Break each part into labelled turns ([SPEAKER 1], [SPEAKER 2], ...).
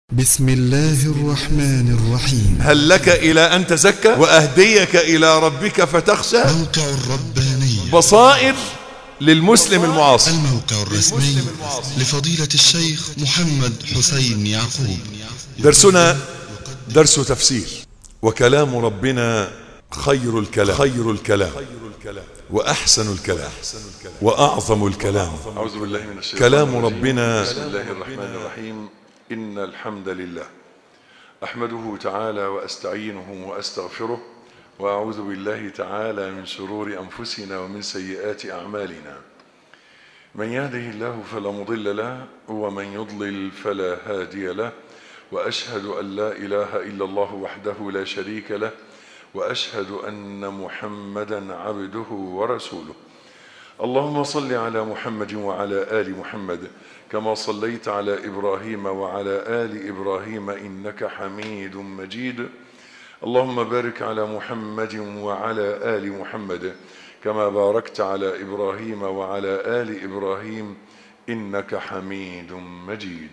[SPEAKER 1] بسم الله الرحمن الرحيم
[SPEAKER 2] هل لك إلى أن تزكى وأهديك إلى ربك فتخشى
[SPEAKER 1] موقع الرباني
[SPEAKER 2] بصائر للمسلم المعاصر
[SPEAKER 1] الموقع الرسمي لفضيلة الشيخ محمد حسين يعقوب
[SPEAKER 2] درسنا درس تفسير وكلام ربنا خير الكلام خير الكلام وأحسن الكلام وأعظم الكلام أعوذ بالله من الشيطان كلام ربنا بسم الله الرحمن الرحيم إن الحمد لله أحمده تعالى وأستعينه وأستغفره وأعوذ بالله تعالى من شرور أنفسنا ومن سيئات أعمالنا من يهده الله فلا مضل له ومن يضلل فلا هادي له وأشهد أن لا إله إلا الله وحده لا شريك له وأشهد أن محمدا عبده ورسوله اللهم صل على محمد وعلى آل محمد كما صليت على إبراهيم وعلى آل إبراهيم إنك حميد مجيد اللهم بارك على محمد وعلى آل محمد كما باركت على إبراهيم وعلى آل إبراهيم إنك حميد مجيد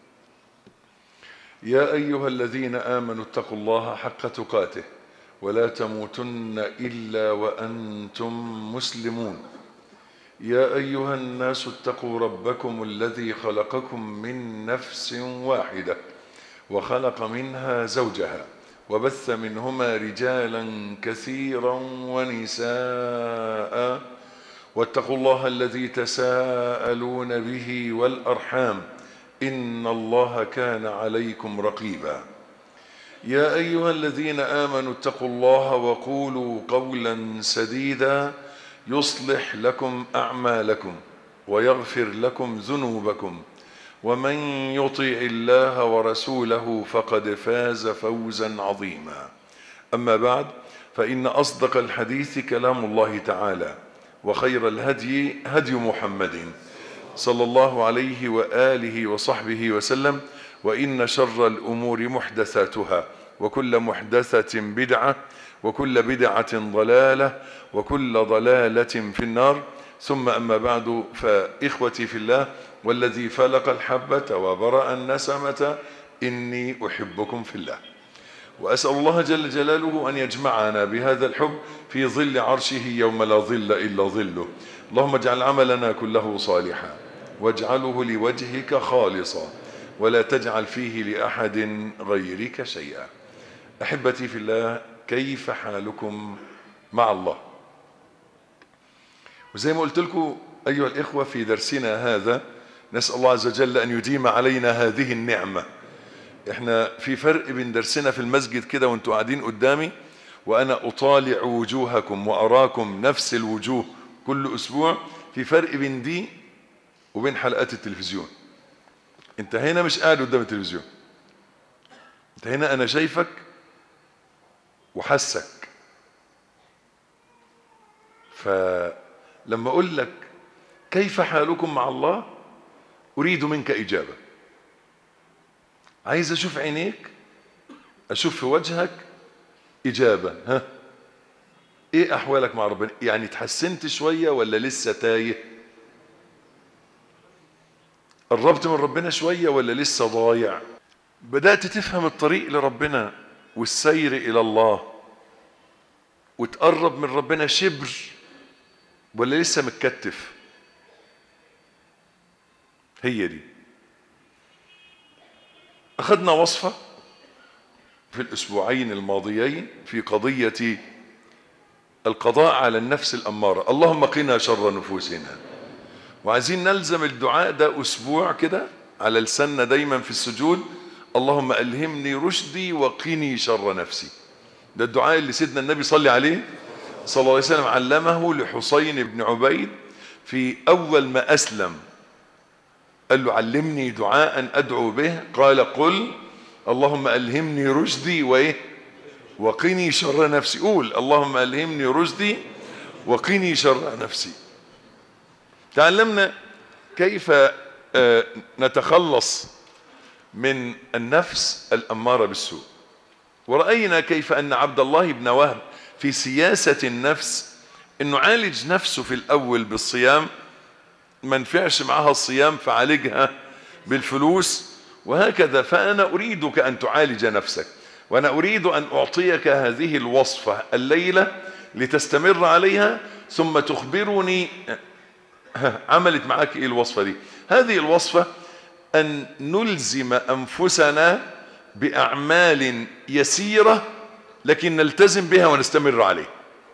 [SPEAKER 2] يا أيها الذين آمنوا اتقوا الله حق تقاته ولا تموتن إلا وأنتم مسلمون يا أيها الناس اتقوا ربكم الذي خلقكم من نفس واحدة وخلق منها زوجها وبث منهما رجالا كثيرا ونساء واتقوا الله الذي تساءلون به والأرحام إن الله كان عليكم رقيبا يا أيها الذين آمنوا اتقوا الله وقولوا قولا سديدا يصلح لكم أعمالكم ويغفر لكم ذنوبكم ومن يطع الله ورسوله فقد فاز فوزا عظيما أما بعد فإن أصدق الحديث كلام الله تعالى وخير الهدي هدي محمد صلى الله عليه وآله وصحبه وسلم وإن شر الأمور محدثاتها وكل محدثة بدعة وكل بدعة ضلالة وكل ضلالة في النار ثم أما بعد فإخوتي في الله والذي فلق الحبة وبرأ النسمة إني أحبكم في الله وأسأل الله جل جلاله أن يجمعنا بهذا الحب في ظل عرشه يوم لا ظل إلا ظله اللهم اجعل عملنا كله صالحا واجعله لوجهك خالصا ولا تجعل فيه لأحد غيرك شيئا أحبتي في الله كيف حالكم مع الله وزي ما قلت لكم أيها الإخوة في درسنا هذا نسأل الله عز وجل أن يديم علينا هذه النعمة احنا في فرق بين درسنا في المسجد كده وانتوا قاعدين قدامي وأنا أطالع وجوهكم وأراكم نفس الوجوه كل أسبوع في فرق بين دي وبين حلقات التلفزيون انت هنا مش قاعد قدام التلفزيون انت هنا أنا شايفك وحسك فلما أقول لك كيف حالكم مع الله أريد منك إجابة عايز أشوف عينيك أشوف في وجهك إجابة ها إيه أحوالك مع ربنا يعني تحسنت شوية ولا لسه تايه قربت من ربنا شوية ولا لسه ضايع بدأت تفهم الطريق لربنا والسير إلى الله وتقرب من ربنا شبر ولا لسه متكتف هي دي أخذنا وصفة في الأسبوعين الماضيين في قضية القضاء على النفس الأمارة اللهم قنا شر نفوسنا وعايزين نلزم الدعاء ده أسبوع كده على لساننا دايما في السجود اللهم ألهمني رشدي وقني شر نفسي ده الدعاء اللي سيدنا النبي صلى عليه صلى الله عليه وسلم علمه لحسين بن عبيد في أول ما أسلم قال له علمني دعاء أدعو به قال قل اللهم ألهمني رشدي وإيه وقني شر نفسي قول اللهم ألهمني رشدي وقني شر نفسي تعلمنا كيف نتخلص من النفس الأمارة بالسوء ورأينا كيف أن عبد الله بن وهب في سياسة النفس أنه عالج نفسه في الأول بالصيام ما نفعش معها الصيام فعالجها بالفلوس وهكذا فأنا أريدك أن تعالج نفسك وأنا أريد أن أعطيك هذه الوصفة الليلة لتستمر عليها ثم تخبرني عملت معك إيه الوصفة دي هذه الوصفة أن نلزم أنفسنا بأعمال يسيرة لكن نلتزم بها ونستمر عليه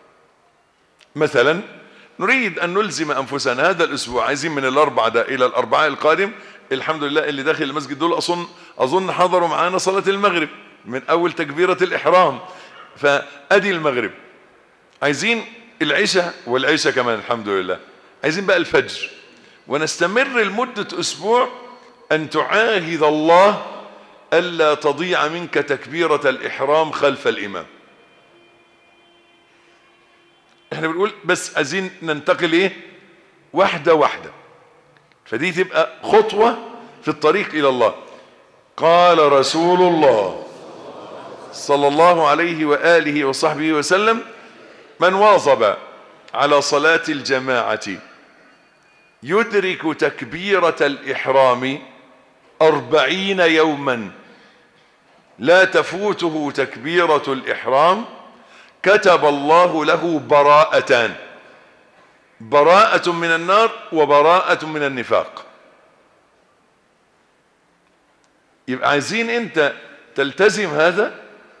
[SPEAKER 2] مثلا نريد أن نلزم أنفسنا هذا الأسبوع عايزين من الأربعة ده إلى الأربعاء القادم الحمد لله اللي داخل المسجد دول أظن أظن حضروا معانا صلاة المغرب من أول تكبيرة الإحرام فأدي المغرب عايزين العشاء والعشاء كمان الحمد لله عايزين بقى الفجر ونستمر لمدة أسبوع أن تعاهد الله ألا تضيع منك تكبيرة الإحرام خلف الإمام احنا بنقول بس عايزين ننتقل ايه واحدة واحدة فدي تبقى خطوة في الطريق إلى الله قال رسول الله صلى الله عليه وآله وصحبه وسلم من واظب على صلاة الجماعة يدرك تكبيرة الإحرام أربعين يوما لا تفوته تكبيرة الإحرام كتب الله له براءتان براءة من النار وبراءة من النفاق يبقى عايزين انت تلتزم هذا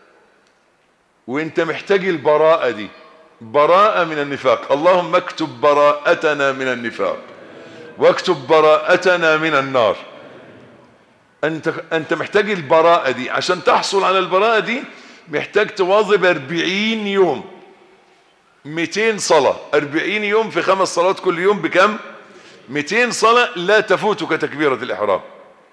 [SPEAKER 2] وانت محتاج البراءة دي براءة من النفاق اللهم اكتب براءتنا من النفاق واكتب براءتنا من النار انت انت محتاج البراءة دي عشان تحصل على البراءة دي محتاج تواظب 40 يوم 200 صلاة 40 يوم في خمس صلوات كل يوم بكم 200 صلاة لا تفوتك تكبيرة الإحرام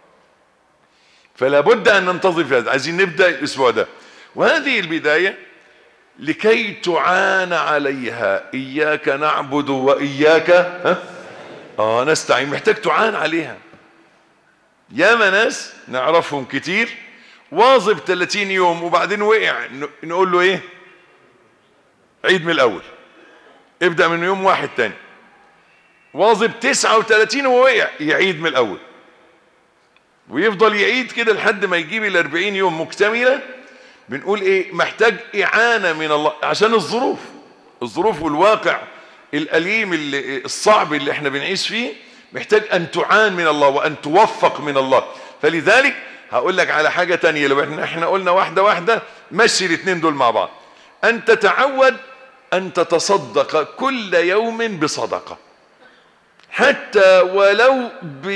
[SPEAKER 2] فلا بد أن ننتظر في هذا عايزين نبدأ الأسبوع ده وهذه البداية لكي تعان عليها إياك نعبد وإياك ها؟ آه نستعين محتاج تعان عليها ياما ناس نعرفهم كتير واظب 30 يوم وبعدين وقع نقول له ايه عيد من الاول ابدأ من يوم واحد تاني واظب 39 ووقع يعيد من الاول ويفضل يعيد كده لحد ما يجيب ال 40 يوم مكتملة بنقول ايه محتاج اعانة من الله عشان الظروف الظروف والواقع الاليم اللي الصعب اللي احنا بنعيش فيه محتاج ان تعان من الله وان توفق من الله فلذلك هقول لك على حاجة تانية لو احنا, احنا قلنا واحدة واحدة مشي الاثنين دول مع بعض ان تتعود ان تتصدق كل يوم بصدقة حتى ولو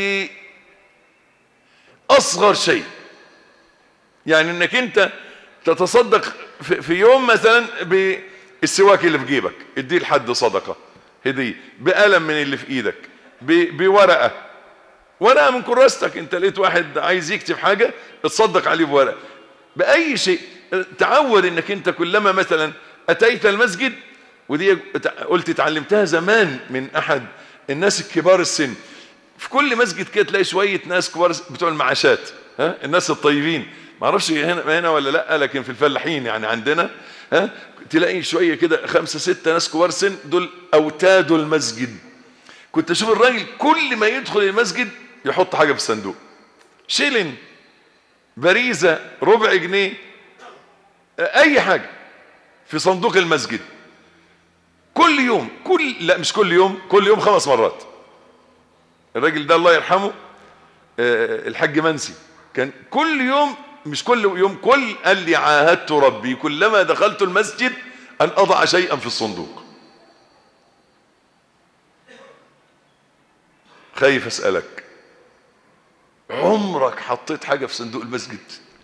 [SPEAKER 2] باصغر شيء يعني انك انت تتصدق في يوم مثلا بالسواك اللي في جيبك اديه لحد صدقة هدية بقلم من اللي في ايدك بورقة ورقة من كراستك انت لقيت واحد عايز يكتب حاجة اتصدق عليه بورقة بأي شيء تعود انك انت كلما مثلا اتيت المسجد ودي قلت اتعلمتها زمان من احد الناس الكبار السن في كل مسجد كده تلاقي شوية ناس كبار بتوع المعاشات ها الناس الطيبين ما اعرفش هنا هنا ولا لا لكن في الفلاحين يعني عندنا ها تلاقي شوية كده خمسة ستة ناس كبار سن دول اوتاد المسجد كنت اشوف الراجل كل ما يدخل المسجد يحط حاجة في الصندوق شيلن باريزة ربع جنيه اي حاجة في صندوق المسجد كل يوم كل لا مش كل يوم كل يوم خمس مرات الراجل ده الله يرحمه الحاج منسي كان كل يوم مش كل يوم كل قال لي عاهدت ربي كلما دخلت المسجد ان اضع شيئا في الصندوق خايف اسالك عمرك حطيت حاجه في صندوق المسجد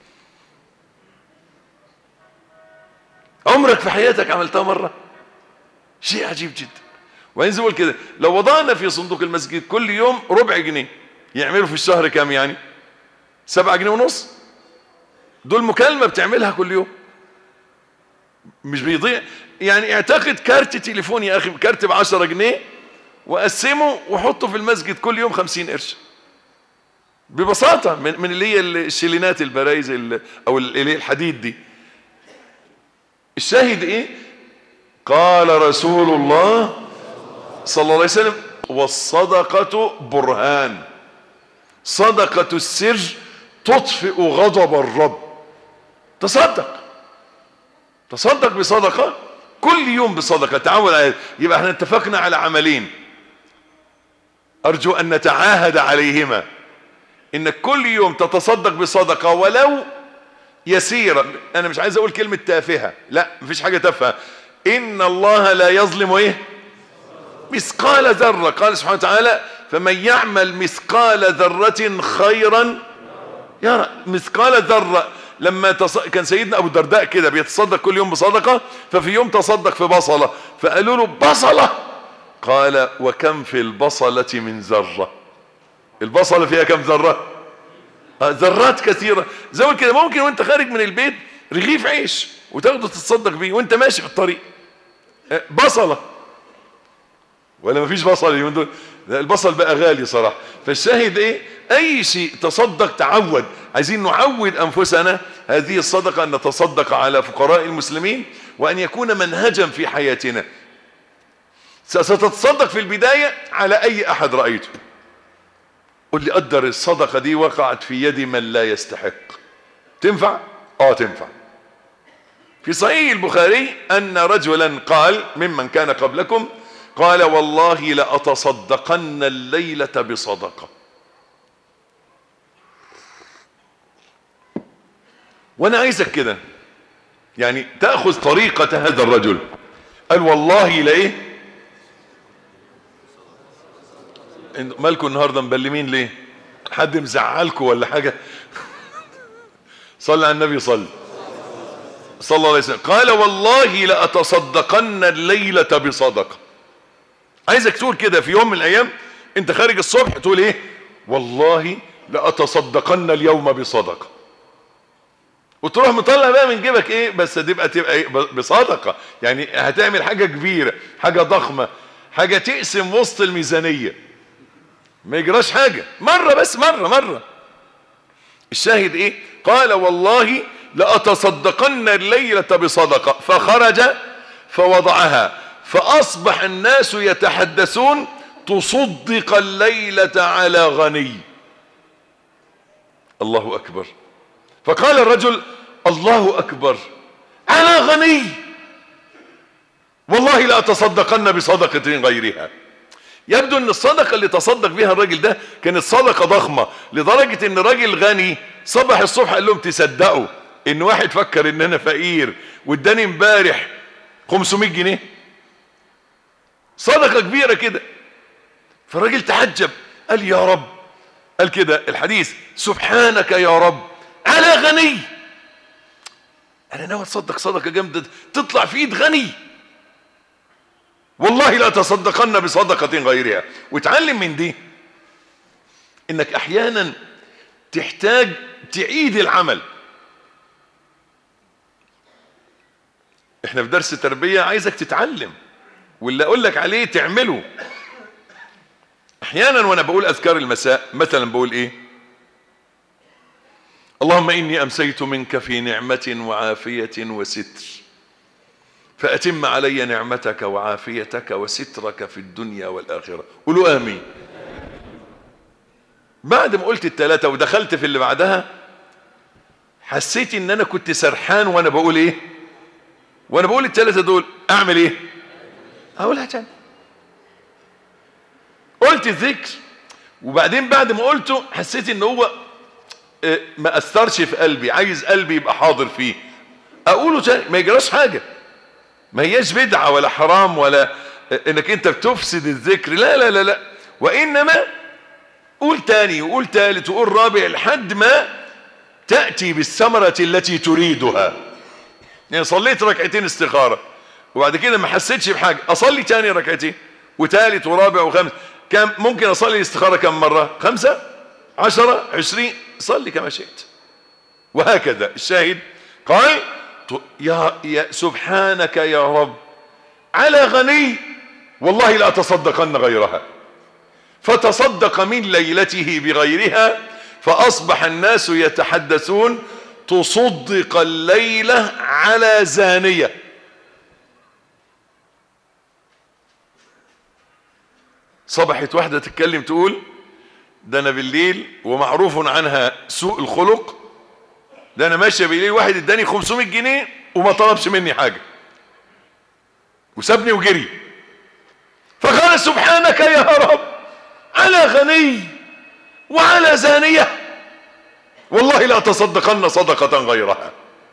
[SPEAKER 2] عمرك في حياتك عملتها مره شيء عجيب جدا وبعدين زي كده لو وضعنا في صندوق المسجد كل يوم ربع جنيه يعملوا في الشهر كام يعني سبعة جنيه ونص دول مكالمة بتعملها كل يوم مش بيضيع يعني اعتقد كارت تليفون يا اخي كارت ب 10 جنيه وقسمه وحطه في المسجد كل يوم 50 قرش ببساطة من, من اللي هي الشيلينات البرايز او اللي هي الحديد دي الشاهد ايه قال رسول الله صلى الله عليه وسلم والصدقة برهان صدقة السر تطفئ غضب الرب تصدق تصدق بصدقة كل يوم بصدقة تعود على يبقى احنا اتفقنا على عملين ارجو ان نتعاهد عليهما انك كل يوم تتصدق بصدقة ولو يسيرة انا مش عايز اقول كلمة تافهة لا مفيش حاجة تافهة ان الله لا يظلم ايه مثقال ذرة قال سبحانه وتعالى فمن يعمل مثقال ذرة خيرا يرى مثقال ذرة لما تص... كان سيدنا ابو الدرداء كده بيتصدق كل يوم بصدقة ففي يوم تصدق في بصلة فقالوا له بصلة قال وكم في البصلة من ذرة البصلة فيها كم ذرة آه، ذرات كثيرة زي ما كده ممكن وانت خارج من البيت رغيف عيش وتاخده تتصدق بيه وانت ماشي في الطريق آه، بصلة ولا مفيش بصل اليومين دول لا، البصل بقى غالي صراحة فالشاهد ايه اي شيء تصدق تعود عايزين نعود انفسنا هذه الصدقة ان نتصدق على فقراء المسلمين وان يكون منهجا في حياتنا ستتصدق في البداية على اي احد رأيته قل لي قدر الصدقة دي وقعت في يد من لا يستحق تنفع اه تنفع في صحيح البخاري ان رجلا قال ممن كان قبلكم قال والله لأتصدقن الليلة بصدقة وانا عايزك كده يعني تأخذ طريقة هذا الرجل قال والله لايه إن- مالكم النهارده مبلمين ليه حد مزعلكم ولا حاجة صلى على النبي صلى صلى الله عليه وسلم قال والله لأتصدقن الليلة بصدقة عايزك تقول كده في يوم من الايام انت خارج الصبح تقول ايه والله لأتصدقن اليوم بصدقة وتروح مطلع بقى من جيبك ايه بس تبقى تبقى إيه ب- بصدقة يعني هتعمل حاجة كبيرة حاجة ضخمة حاجة تقسم وسط الميزانية ما يجراش حاجة مرة بس مرة مرة الشاهد ايه قال والله لأتصدقن الليلة بصدقة فخرج فوضعها فأصبح الناس يتحدثون تصدق الليلة على غني الله أكبر فقال الرجل الله أكبر على غني والله لا أتصدقن بصدقة غيرها يبدو ان الصدقة اللي تصدق بها الراجل ده كانت صدقة ضخمة لدرجة ان راجل غني صبح الصبح قال لهم تصدقوا ان واحد فكر ان انا فقير واداني امبارح 500 جنيه صدقة كبيرة كده فالراجل تعجب قال يا رب قال كده الحديث سبحانك يا رب على غني انا ناوي اتصدق صدقة جامدة تطلع في ايد غني والله لا تصدقن بصدقة غيرها وتعلم من دي انك احيانا تحتاج تعيد العمل احنا في درس تربية عايزك تتعلم واللي اقول لك عليه تعمله احيانا وانا بقول اذكار المساء مثلا بقول ايه اللهم اني امسيت منك في نعمة وعافية وستر فأتم علي نعمتك وعافيتك وسترك في الدنيا والآخرة قولوا آمين بعد ما قلت التلاتة ودخلت في اللي بعدها حسيت ان انا كنت سرحان وانا بقول ايه وانا بقول التلاتة دول اعمل ايه هقولها تاني قلت الذكر وبعدين بعد ما قلته حسيت ان هو آه، ما اثرش في قلبي عايز قلبي يبقى حاضر فيه اقوله تاني ما يجراش حاجه ما هياش بدعة ولا حرام ولا انك انت بتفسد الذكر لا لا لا لا وانما قول تاني وقول تالت وقول رابع لحد ما تأتي بالثمرة التي تريدها يعني صليت ركعتين استخارة وبعد كده ما حسيتش بحاجة اصلي تاني ركعتين وتالت ورابع وخامس كم ممكن اصلي الاستخارة كم مرة خمسة عشرة عشرين صلي كما شئت وهكذا الشاهد قال ت- يا, يا سبحانك يا رب على غني والله لا تصدقن غيرها فتصدق من ليلته بغيرها فأصبح الناس يتحدثون تصدق الليلة على زانية صبحت واحدة تتكلم تقول ده انا بالليل ومعروف عنها سوء الخلق ده انا ماشيه بالليل واحد اداني 500 جنيه وما طلبش مني حاجه وسابني وجري فقال سبحانك يا رب على غني وعلى زانيه والله لا تصدقن صدقه غيرها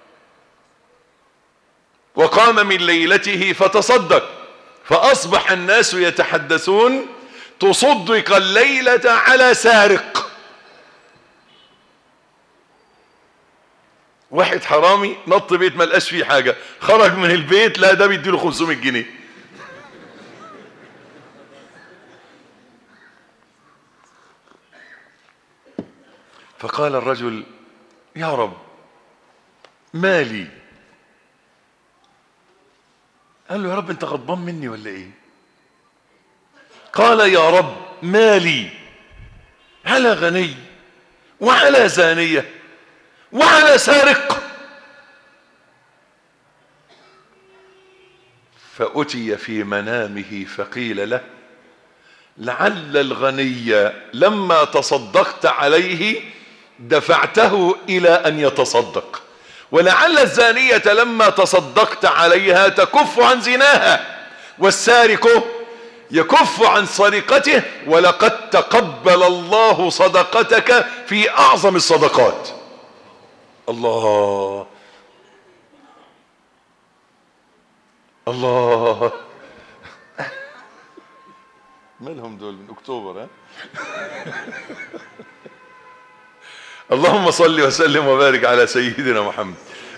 [SPEAKER 2] وقام من ليلته فتصدق فاصبح الناس يتحدثون تصدق الليله على سارق واحد حرامي نط بيت ما لقاش فيه حاجه خرج من البيت لا ده بيديله 500 جنيه فقال الرجل يا رب مالي قال له يا رب انت غضبان مني ولا ايه قال يا رب مالي على غني وعلى زانيه وعلى سارق فأتي في منامه فقيل له لعل الغني لما تصدقت عليه دفعته إلى أن يتصدق ولعل الزانية لما تصدقت عليها تكف عن زناها والسارق يكف عن سرقته ولقد تقبل الله صدقتك في أعظم الصدقات الله الله مالهم دول من اكتوبر ها اللهم صل وسلم وبارك على سيدنا محمد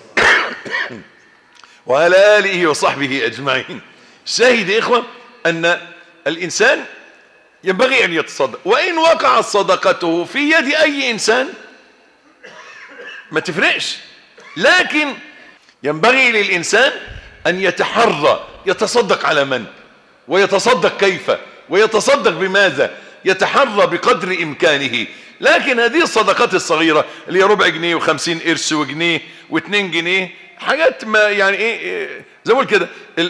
[SPEAKER 2] وعلى اله وصحبه اجمعين شاهد يا اخوه ان الانسان ينبغي ان يتصدق وان وقعت صدقته في يد اي انسان ما تفرقش لكن ينبغي للإنسان أن يتحرى يتصدق على من ويتصدق كيف ويتصدق بماذا يتحرى بقدر إمكانه لكن هذه الصدقات الصغيرة اللي هي ربع جنيه وخمسين قرش وجنيه واتنين جنيه حاجات ما يعني ايه زي ما كده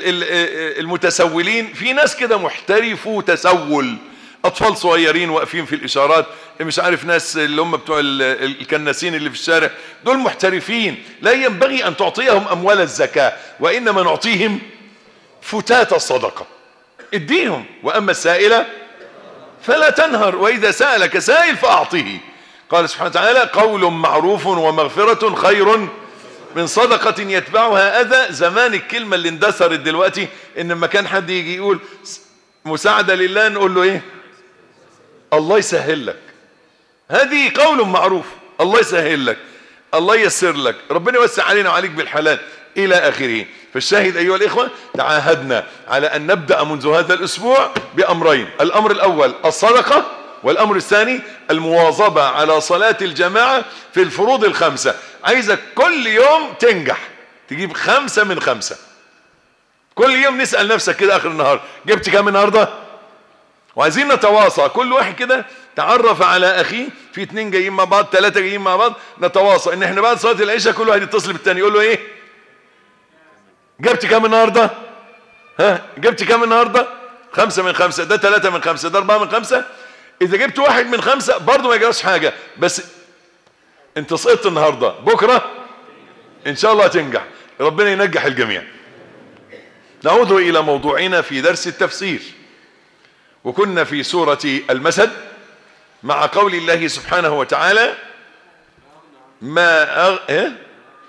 [SPEAKER 2] المتسولين في ناس كده محترفوا تسول اطفال صغيرين واقفين في الاشارات مش عارف ناس اللي هم بتوع الكناسين اللي في الشارع دول محترفين لا ينبغي ان تعطيهم اموال الزكاه وانما نعطيهم فتات الصدقه اديهم واما السائله فلا تنهر واذا سالك سائل فاعطه قال سبحانه وتعالى قول معروف ومغفره خير من صدقة يتبعها أذى زمان الكلمة اللي اندثرت دلوقتي إن لما كان حد يجي يقول مساعدة لله نقول له إيه الله يسهل لك هذه قول معروف الله يسهل لك الله ييسر لك ربنا يوسع علينا وعليك بالحلال الى اخره فالشاهد ايها الاخوه تعاهدنا على ان نبدا منذ هذا الاسبوع بامرين الامر الاول الصدقه والامر الثاني المواظبه على صلاه الجماعه في الفروض الخمسه عايزك كل يوم تنجح تجيب خمسه من خمسه كل يوم نسال نفسك كده اخر النهار جبت كام النهارده وعايزين نتواصى كل واحد كده تعرف على اخيه في اتنين جايين مع بعض ثلاثه جايين مع بعض نتواصى ان احنا بعد صلاه العشاء كل واحد يتصل بالتاني يقول له ايه جبت كام النهارده ها جبت كام النهارده خمسه من خمسه ده ثلاثه من خمسه ده اربعه من خمسه اذا جبت واحد من خمسه برضه ما يجراش حاجه بس انت سقطت النهارده بكره ان شاء الله هتنجح ربنا ينجح الجميع نعود الى موضوعنا في درس التفسير وكنا في سورة المسد مع قول الله سبحانه وتعالى ما أغ... إيه؟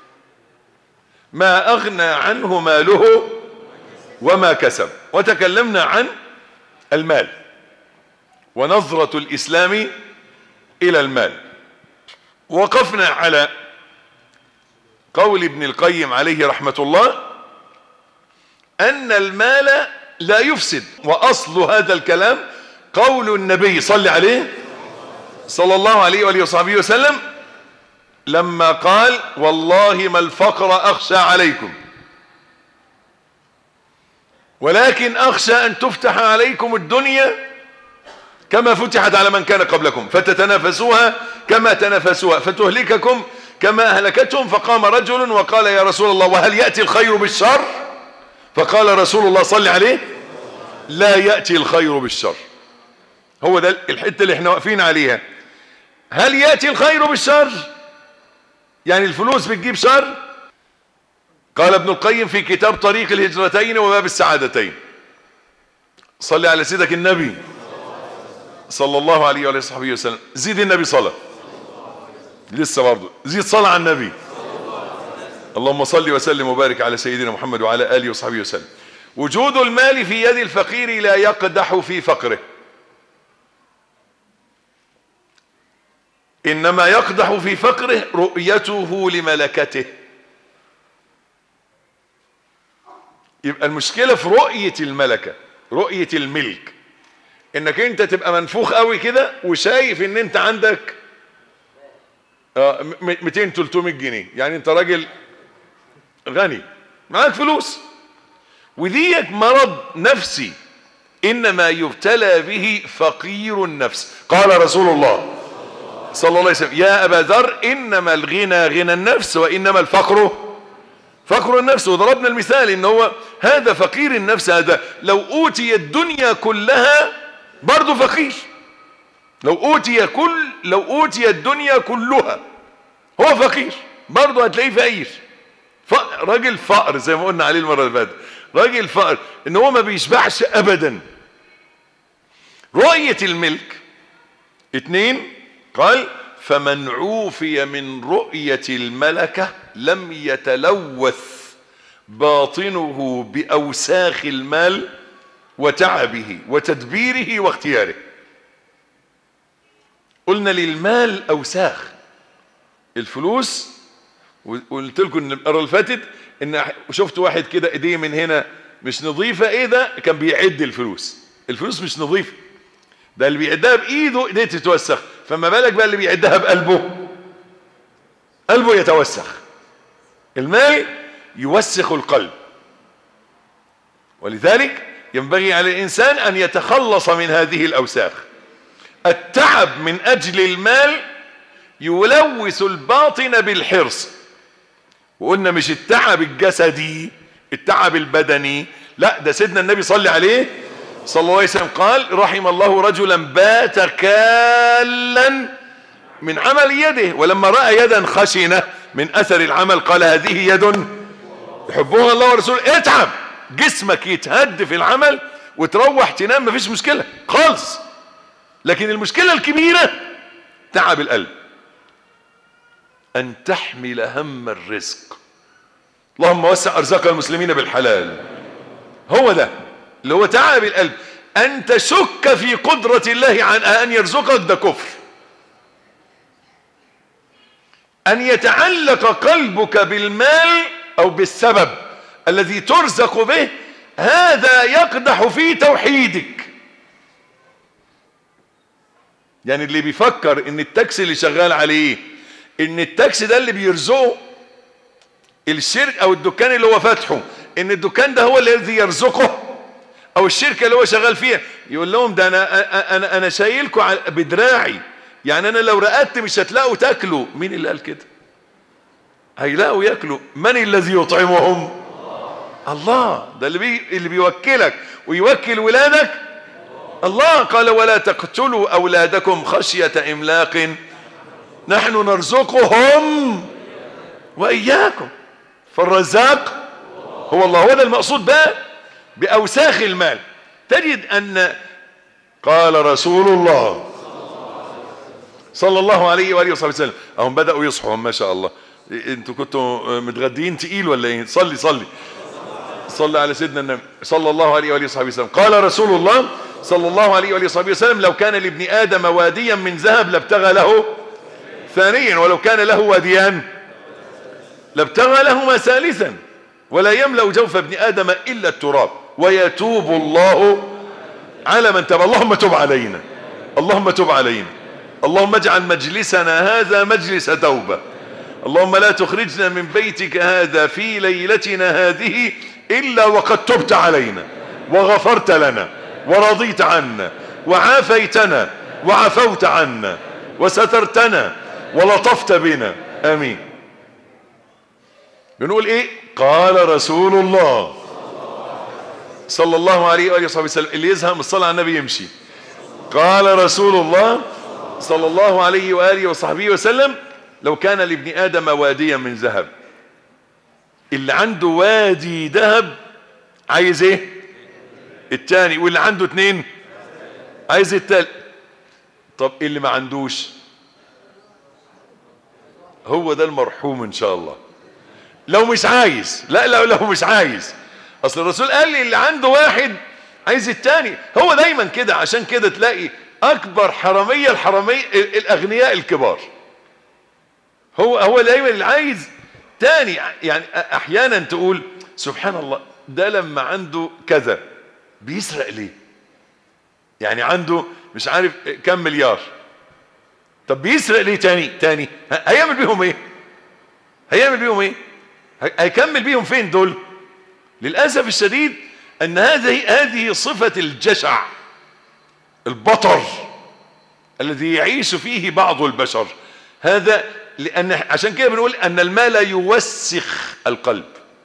[SPEAKER 2] ما أغنى عنه ماله وما كسب وتكلمنا عن المال ونظرة الإسلام إلى المال وقفنا على قول ابن القيم عليه رحمة الله أن المال لا يفسد وأصل هذا الكلام قول النبي صلى عليه صلى الله عليه وآله وصحبه وسلم لما قال والله ما الفقر أخشى عليكم ولكن أخشى أن تفتح عليكم الدنيا كما فتحت على من كان قبلكم فتتنافسوها كما تنافسوها فتهلككم كما أهلكتهم فقام رجل وقال يا رسول الله وهل يأتي الخير بالشر فقال رسول الله صلى عليه لا يأتي الخير بالشر هو ده الحته اللي احنا واقفين عليها هل ياتي الخير بالشر يعني الفلوس بتجيب شر قال ابن القيم في كتاب طريق الهجرتين وباب السعادتين صل على سيدك النبي صلى الله عليه وعلى صحبه وسلم زيد النبي صلاه لسه برضه زيد صلاه على النبي اللهم صل وسلم وبارك على سيدنا محمد وعلى اله وصحبه وسلم وجود المال في يد الفقير لا يقدح في فقره انما يقدح في فقره رؤيته لملكته يبقى المشكله في رؤيه الملكه رؤيه الملك انك انت تبقى منفوخ قوي كده وشايف ان انت عندك آه، م- 200 300 جنيه يعني انت راجل غني معاك فلوس وديك مرض نفسي انما يبتلى به فقير النفس قال رسول الله صلى الله عليه وسلم يا ابا ذر انما الغنى غنى النفس وانما الفقر فقر النفس وضربنا المثال ان هو هذا فقير النفس هذا لو اوتي الدنيا كلها برضه فقير لو اوتي كل لو اوتي الدنيا كلها هو فقير برضه هتلاقيه فقير ف- راجل فقر زي ما قلنا عليه المره اللي فاتت راجل فقر ان هو ما بيشبعش ابدا رؤيه الملك اتنين قال فمن عوفي من رؤية الملكة لم يتلوث باطنه بأوساخ المال وتعبه وتدبيره واختياره قلنا للمال أوساخ الفلوس وقلت لكم ان المره اللي فاتت ان شفت واحد كده ايديه من هنا مش نظيفه ايه ده كان بيعد الفلوس الفلوس مش نظيفه ده اللي بيعدها بايده ايديه تتوسخ فما بالك بقى اللي بيعدها بقلبه قلبه يتوسخ المال يوسخ القلب ولذلك ينبغي على الانسان ان يتخلص من هذه الاوساخ التعب من اجل المال يلوث الباطن بالحرص وقلنا مش التعب الجسدي التعب البدني لا ده سيدنا النبي صلى عليه صلى الله عليه وسلم قال رحم الله رجلا بات كالا من عمل يده ولما رأى يدا خشنة من أثر العمل قال هذه يد يحبها الله ورسوله اتعب جسمك يتهد في العمل وتروح تنام مفيش مشكلة خالص لكن المشكلة الكبيرة تعب القلب أن تحمل هم الرزق اللهم وسع أرزاق المسلمين بالحلال هو ده اللي هو تعب القلب أن تشك في قدرة الله عن أن يرزقك ده كفر أن يتعلق قلبك بالمال أو بالسبب الذي ترزق به هذا يقدح في توحيدك يعني اللي بيفكر ان التاكسي اللي شغال عليه ان التاكسي ده اللي بيرزقه الشرك او الدكان اللي هو فاتحه ان الدكان ده هو الذي يرزقه او الشركه اللي هو شغال فيها يقول لهم ده انا انا انا شايلكم بدراعي يعني انا لو رقدت مش هتلاقوا تاكلوا مين اللي قال كده هيلاقوا ياكلوا من الذي يطعمهم الله ده اللي بي اللي بيوكلك ويوكل ولادك الله قال ولا تقتلوا اولادكم خشيه املاق نحن نرزقهم واياكم فالرزاق هو الله هو ده المقصود بقى باوساخ المال تجد ان قال رسول الله صلى الله عليه واله وصحبه وسلم اهم بداوا يصحوا ما شاء الله انتوا كنتوا متغدين تقيل ولا ايه صلي صلي صلى على سيدنا النبي صلى الله عليه واله وصحبه وسلم قال رسول الله صلى الله عليه واله وصحبه وسلم لو كان لابن ادم واديا من ذهب لابتغى له ثانيا ولو كان له واديان لابتغى لهما ثالثا ولا يملا جوف ابن ادم الا التراب ويتوب الله على من تاب اللهم تب علينا اللهم تب علينا اللهم اجعل مجلسنا هذا مجلس توبه اللهم لا تخرجنا من بيتك هذا في ليلتنا هذه الا وقد تبت علينا وغفرت لنا ورضيت عنا وعافيتنا وعفوت عنا وسترتنا ولطفت بنا امين بنقول ايه قال رسول الله صلى الله عليه واله وصحبه وسلم اللي يزهق من الصلاه على النبي يمشي قال رسول الله صلى الله عليه وآله وصحبه وسلم لو كان لابن آدم واديا من ذهب اللي عنده وادي ذهب عايز ايه التاني واللي عنده اتنين عايز التالت طب اللي ما عندوش هو ده المرحوم ان شاء الله لو مش عايز لا لا لو مش عايز اصل الرسول قال لي اللي عنده واحد عايز التاني هو دايما كده عشان كده تلاقي اكبر حرامية الحرامية الاغنياء الكبار هو هو دايما اللي عايز تاني يعني احيانا تقول سبحان الله ده لما عنده كذا بيسرق ليه يعني عنده مش عارف كم مليار طب بيسرق ليه تاني تاني هيعمل بيهم ايه هيعمل بيهم ايه هيكمل بيهم فين دول للاسف الشديد ان هذه هذه صفه الجشع البطر الذي يعيش فيه بعض البشر هذا لان عشان كده بنقول ان المال يوسخ القلب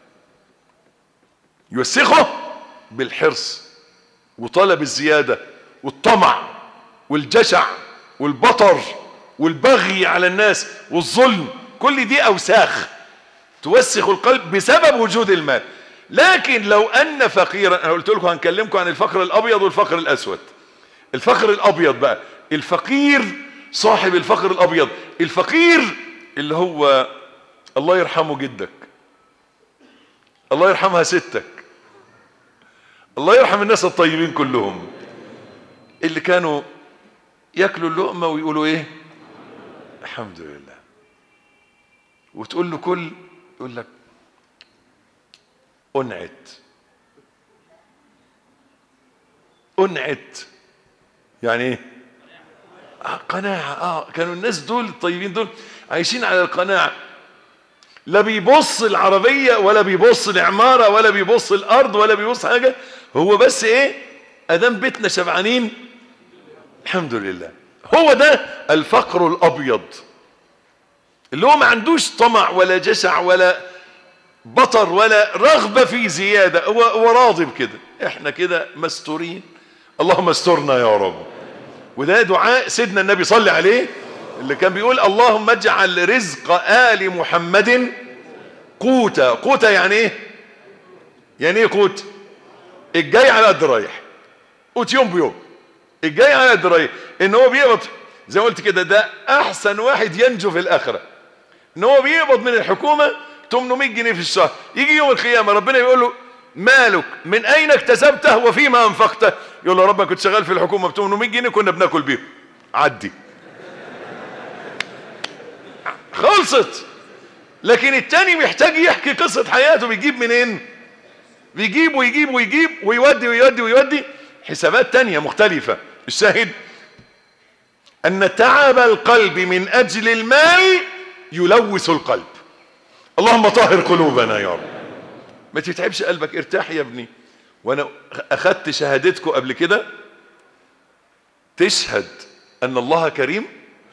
[SPEAKER 2] يوسخه بالحرص وطلب الزياده والطمع والجشع والبطر والبغي على الناس والظلم كل دي اوساخ توسخ القلب بسبب وجود المال لكن لو ان فقيرا انا قلت لكم هنكلمكم عن الفقر الابيض والفقر الاسود الفقر الابيض بقى الفقير صاحب الفقر الابيض الفقير اللي هو الله يرحمه جدك الله يرحمها ستك الله يرحم الناس الطيبين كلهم اللي كانوا ياكلوا اللقمه ويقولوا ايه الحمد لله وتقول له كل يقول لك انعت انعت يعني ايه آه قناعة اه كانوا الناس دول الطيبين دول عايشين على القناعة لا بيبص العربية ولا بيبص العمارة ولا بيبص الارض ولا بيبص حاجة هو بس ايه ادام بيتنا شبعانين الحمد لله هو ده الفقر الابيض اللي هو ما عندوش طمع ولا جشع ولا بطر ولا رغبة في زيادة هو, هو راضي بكده احنا كده مستورين اللهم استرنا يا رب وده دعاء سيدنا النبي صلى عليه اللي كان بيقول اللهم اجعل رزق آل محمد قوتا قوتا يعني ايه يعني ايه قوت الجاي على قد رايح قوت يوم بيوم الجاي على قد رايح ان هو بيقبض زي ما قلت كده ده احسن واحد ينجو في الاخره ان هو بيقبض من الحكومه 800 جنيه في الشهر يجي يوم القيامه ربنا يقول له مالك من اين اكتسبته وفيما انفقته يقول له رب كنت شغال في الحكومه ب 800 جنيه كنا بناكل بيهم عدي خلصت لكن التاني محتاج يحكي قصه حياته بيجيب منين بيجيب ويجيب ويجيب ويودي ويودي ويودي حسابات تانية مختلفة الشاهد أن تعب القلب من أجل المال يلوث القلب اللهم طهر قلوبنا يا رب ما تتعبش قلبك ارتاح يا ابني وانا اخدت شهادتكم قبل كده تشهد ان الله كريم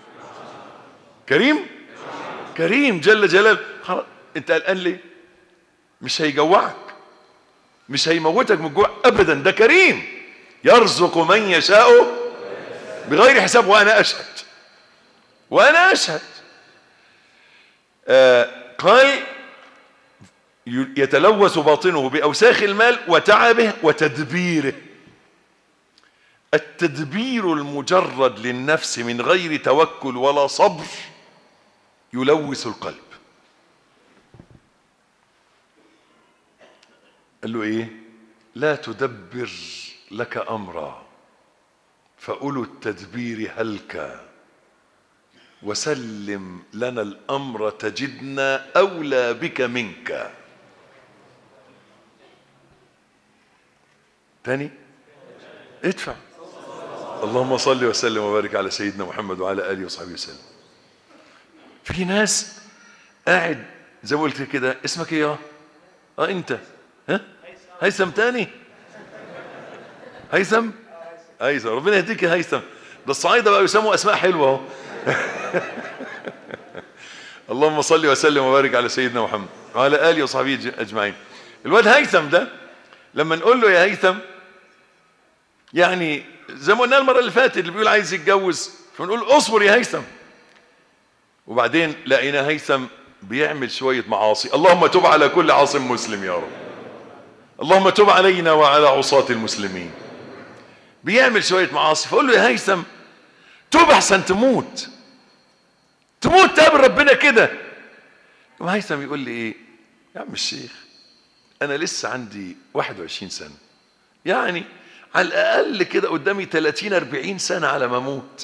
[SPEAKER 2] كريم كريم جل جلاله خلاص انت قلقان ليه مش هيجوعك مش هيموتك من الجوع ابدا ده كريم يرزق من يشاء بغير حساب وانا اشهد وانا اشهد آه قال يتلوث باطنه باوساخ المال وتعبه وتدبيره التدبير المجرد للنفس من غير توكل ولا صبر يلوث القلب قال له ايه لا تدبر لك امرا فاولو التدبير هلك وسلم لنا الامر تجدنا اولى بك منك تاني ادفع اللهم صل وسلم وبارك على سيدنا محمد وعلى اله وصحبه وسلم في ناس قاعد زي ما قلت كده اسمك ايه اه انت ها هيثم تاني هيثم هيثم ربنا يهديك يا هيثم ده الصعايده بقى يسموا اسماء حلوه اهو اللهم صل وسلم وبارك على سيدنا محمد وعلى اله وصحبه اجمعين الواد هيثم ده لما نقول له يا هيثم يعني زي ما قلنا المره اللي فاتت اللي بيقول عايز يتجوز فنقول اصبر يا هيثم وبعدين لقينا هيثم بيعمل شويه معاصي اللهم تب على كل عاصم مسلم يا رب اللهم تب علينا وعلى عصاة المسلمين بيعمل شويه معاصي فقول له يا هيثم توب احسن تموت تموت تقابل ربنا كده يقوم هيثم يقول لي ايه يا عم الشيخ انا لسه عندي 21 سنه يعني على الاقل كده قدامي 30 40 سنه على ما اموت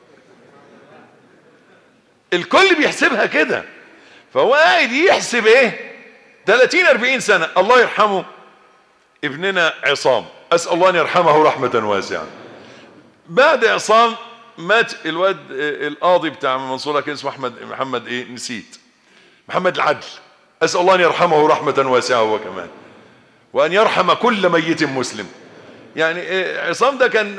[SPEAKER 2] الكل بيحسبها كده فهو قاعد يحسب ايه 30 40 سنه الله يرحمه ابننا عصام اسال الله ان يرحمه رحمه واسعه بعد عصام مات الواد القاضي بتاع المنصوره كان اسمه احمد محمد ايه نسيت محمد العدل اسال الله ان يرحمه رحمه واسعه هو كمان وان يرحم كل ميت مسلم يعني عصام ده كان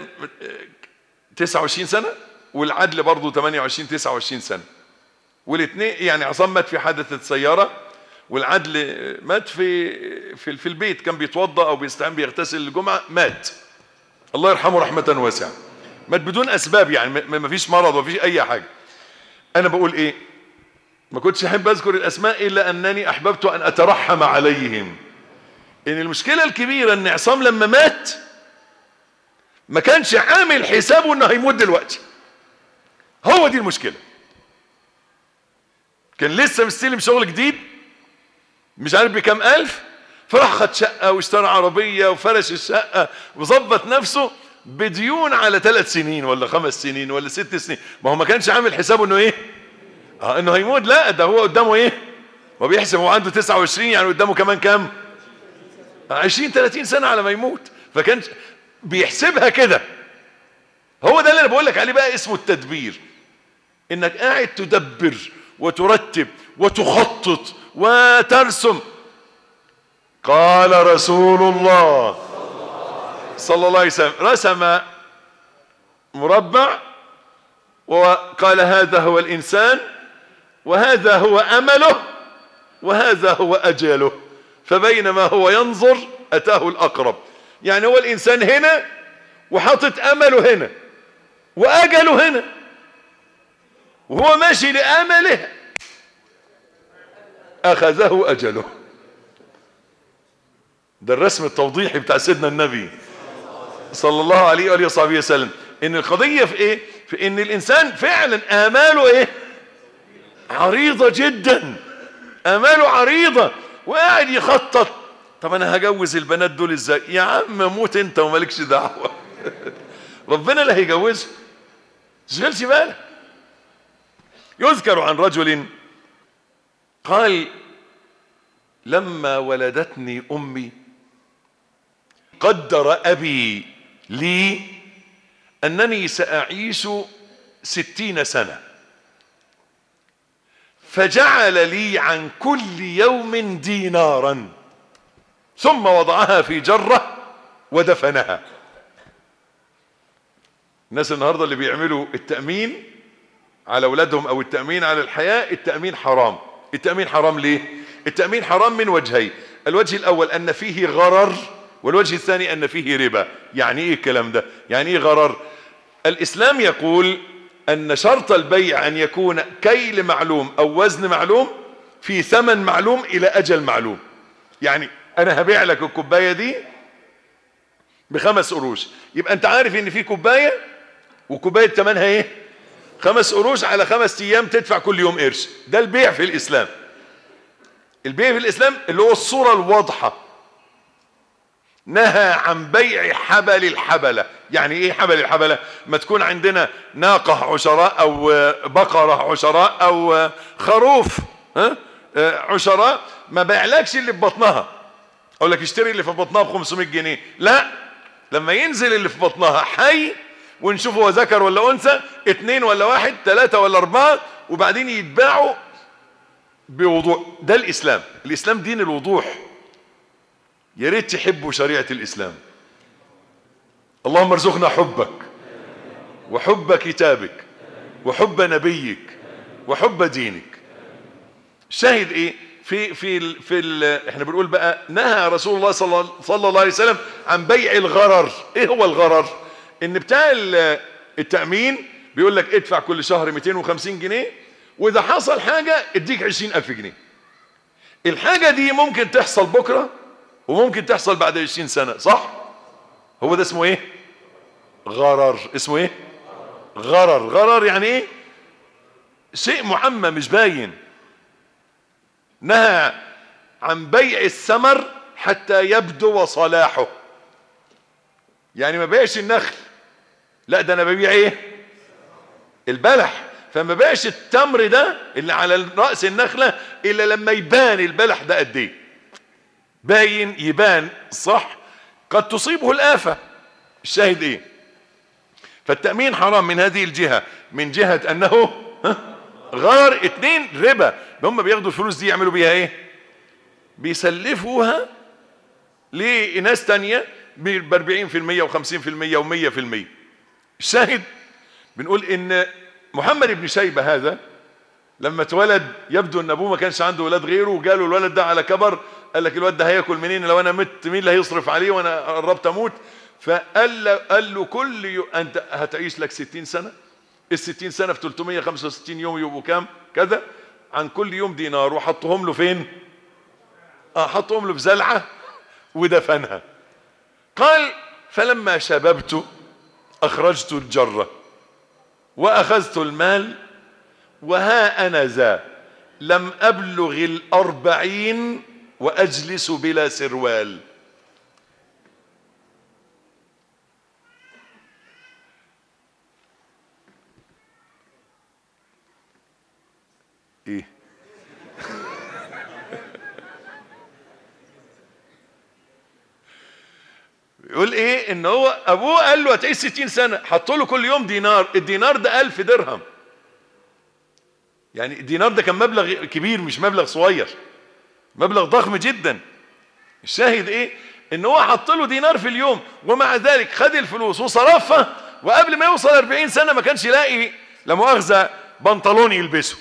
[SPEAKER 2] 29 سنه والعدل برضه 28 29 سنه والاثنين يعني عصام مات في حادثه سياره والعدل مات في في, في البيت كان بيتوضا او بيستعين بيغتسل الجمعه مات الله يرحمه رحمه واسعه مات بدون اسباب يعني ما فيش مرض ما فيش اي حاجه انا بقول ايه ما كنتش احب اذكر الاسماء الا انني احببت ان اترحم عليهم ان المشكله الكبيره ان عصام لما مات ما كانش عامل حسابه انه هيموت دلوقتي هو دي المشكله كان لسه مستلم شغل جديد مش عارف بكام الف فراح خد شقه واشترى عربيه وفرش الشقه وظبط نفسه بديون على ثلاث سنين ولا خمس سنين ولا ست سنين ما هو ما كانش عامل حسابه انه ايه اه انه هيموت لا ده هو قدامه ايه ما بيحسب هو عنده 29 يعني قدامه كمان كام 20 30 سنه على ما يموت فكان بيحسبها كده هو ده اللي انا بقول لك عليه بقى اسمه التدبير انك قاعد تدبر وترتب وتخطط وترسم قال رسول الله صلى الله عليه وسلم رسم مربع وقال هذا هو الانسان وهذا هو امله وهذا هو اجله فبينما هو ينظر اتاه الاقرب يعني هو الانسان هنا وحاطط امله هنا واجله هنا وهو ماشي لامله اخذه اجله ده الرسم التوضيحي بتاع سيدنا النبي صلى الله عليه واله وصحبه وسلم ان القضيه في ايه في ان الانسان فعلا اماله ايه عريضه جدا اماله عريضه وقاعد يخطط طب انا هجوز البنات دول ازاي يا عم موت انت ومالكش دعوه ربنا اللي هيجوزها تشغلش بالك يذكر عن رجل قال لما ولدتني امي قدر ابي لي انني ساعيش ستين سنه فجعل لي عن كل يوم دينارا ثم وضعها في جره ودفنها الناس النهارده اللي بيعملوا التامين على اولادهم او التامين على الحياه التامين حرام التامين حرام ليه التامين حرام من وجهين الوجه الاول ان فيه غرر والوجه الثاني ان فيه ربا يعني ايه الكلام ده يعني ايه غرر الاسلام يقول ان شرط البيع ان يكون كيل معلوم او وزن معلوم في ثمن معلوم الى اجل معلوم يعني انا هبيع لك الكوبايه دي بخمس قروش يبقى انت عارف ان في كوبايه وكوبايه ثمنها ايه خمس قروش على خمس ايام تدفع كل يوم قرش ده البيع في الاسلام البيع في الاسلام اللي هو الصوره الواضحه نهى عن بيع حبل الحبله يعني ايه حبل الحبله ما تكون عندنا ناقه عشراء او بقره عشراء او خروف ها عشراء ما بيعلكش اللي في بطنها اقول لك اشتري اللي في بطنها ب 500 جنيه لا لما ينزل اللي في بطنها حي ونشوف هو ذكر ولا انثى اتنين ولا واحد ثلاثة ولا اربعة وبعدين يتباعوا بوضوح ده الاسلام الاسلام دين الوضوح يا ريت تحبوا شريعة الاسلام اللهم ارزقنا حبك وحب كتابك وحب نبيك وحب دينك شاهد ايه في في ال في ال احنا بنقول بقى نهى رسول الله صلى, صلى الله عليه وسلم عن بيع الغرر ايه هو الغرر ان بتاع ال- التأمين بيقول لك ادفع كل شهر 250 جنيه واذا حصل حاجة اديك 20000 جنيه الحاجة دي ممكن تحصل بكرة وممكن تحصل بعد 20 سنة صح هو ده اسمه ايه غرر اسمه ايه غرر غرر يعني ايه شيء معمى مش باين نهى عن بيع الثمر حتى يبدو صلاحه يعني ما بيعش النخل لا ده انا ببيع ايه البلح فما بيعش التمر ده اللي على رأس النخلة الا لما يبان البلح ده قد ايه باين يبان صح قد تصيبه الآفة الشاهد ايه فالتأمين حرام من هذه الجهة من جهة انه ها؟ غرر اتنين ربا هم بياخدوا الفلوس دي يعملوا بيها ايه بيسلفوها لناس تانية ب 40% و50% و100% الشاهد بنقول ان محمد بن شيبة هذا لما اتولد يبدو ان ابوه ما كانش عنده ولاد غيره وقالوا الولد ده على كبر قال لك الولد ده هياكل منين لو انا مت مين اللي هيصرف عليه وانا قربت اموت فقال له, قال له كل يوم انت هتعيش لك 60 سنه ال 60 سنه في 365 يوم يبقوا كام كذا عن كل يوم دينار وحطهم له فين اه حطهم له في زلعه ودفنها قال فلما شببت اخرجت الجره واخذت المال وها انا ذا لم ابلغ الاربعين واجلس بلا سروال ايه يقول ايه ان هو ابوه قال له هتعيش 60 سنه حط له كل يوم دينار الدينار ده 1000 درهم يعني الدينار ده كان مبلغ كبير مش مبلغ صغير مبلغ ضخم جدا الشاهد ايه ان هو حط له دينار في اليوم ومع ذلك خد الفلوس وصرفها وقبل ما يوصل 40 سنه ما كانش يلاقي لا مؤاخذه بنطلون يلبسه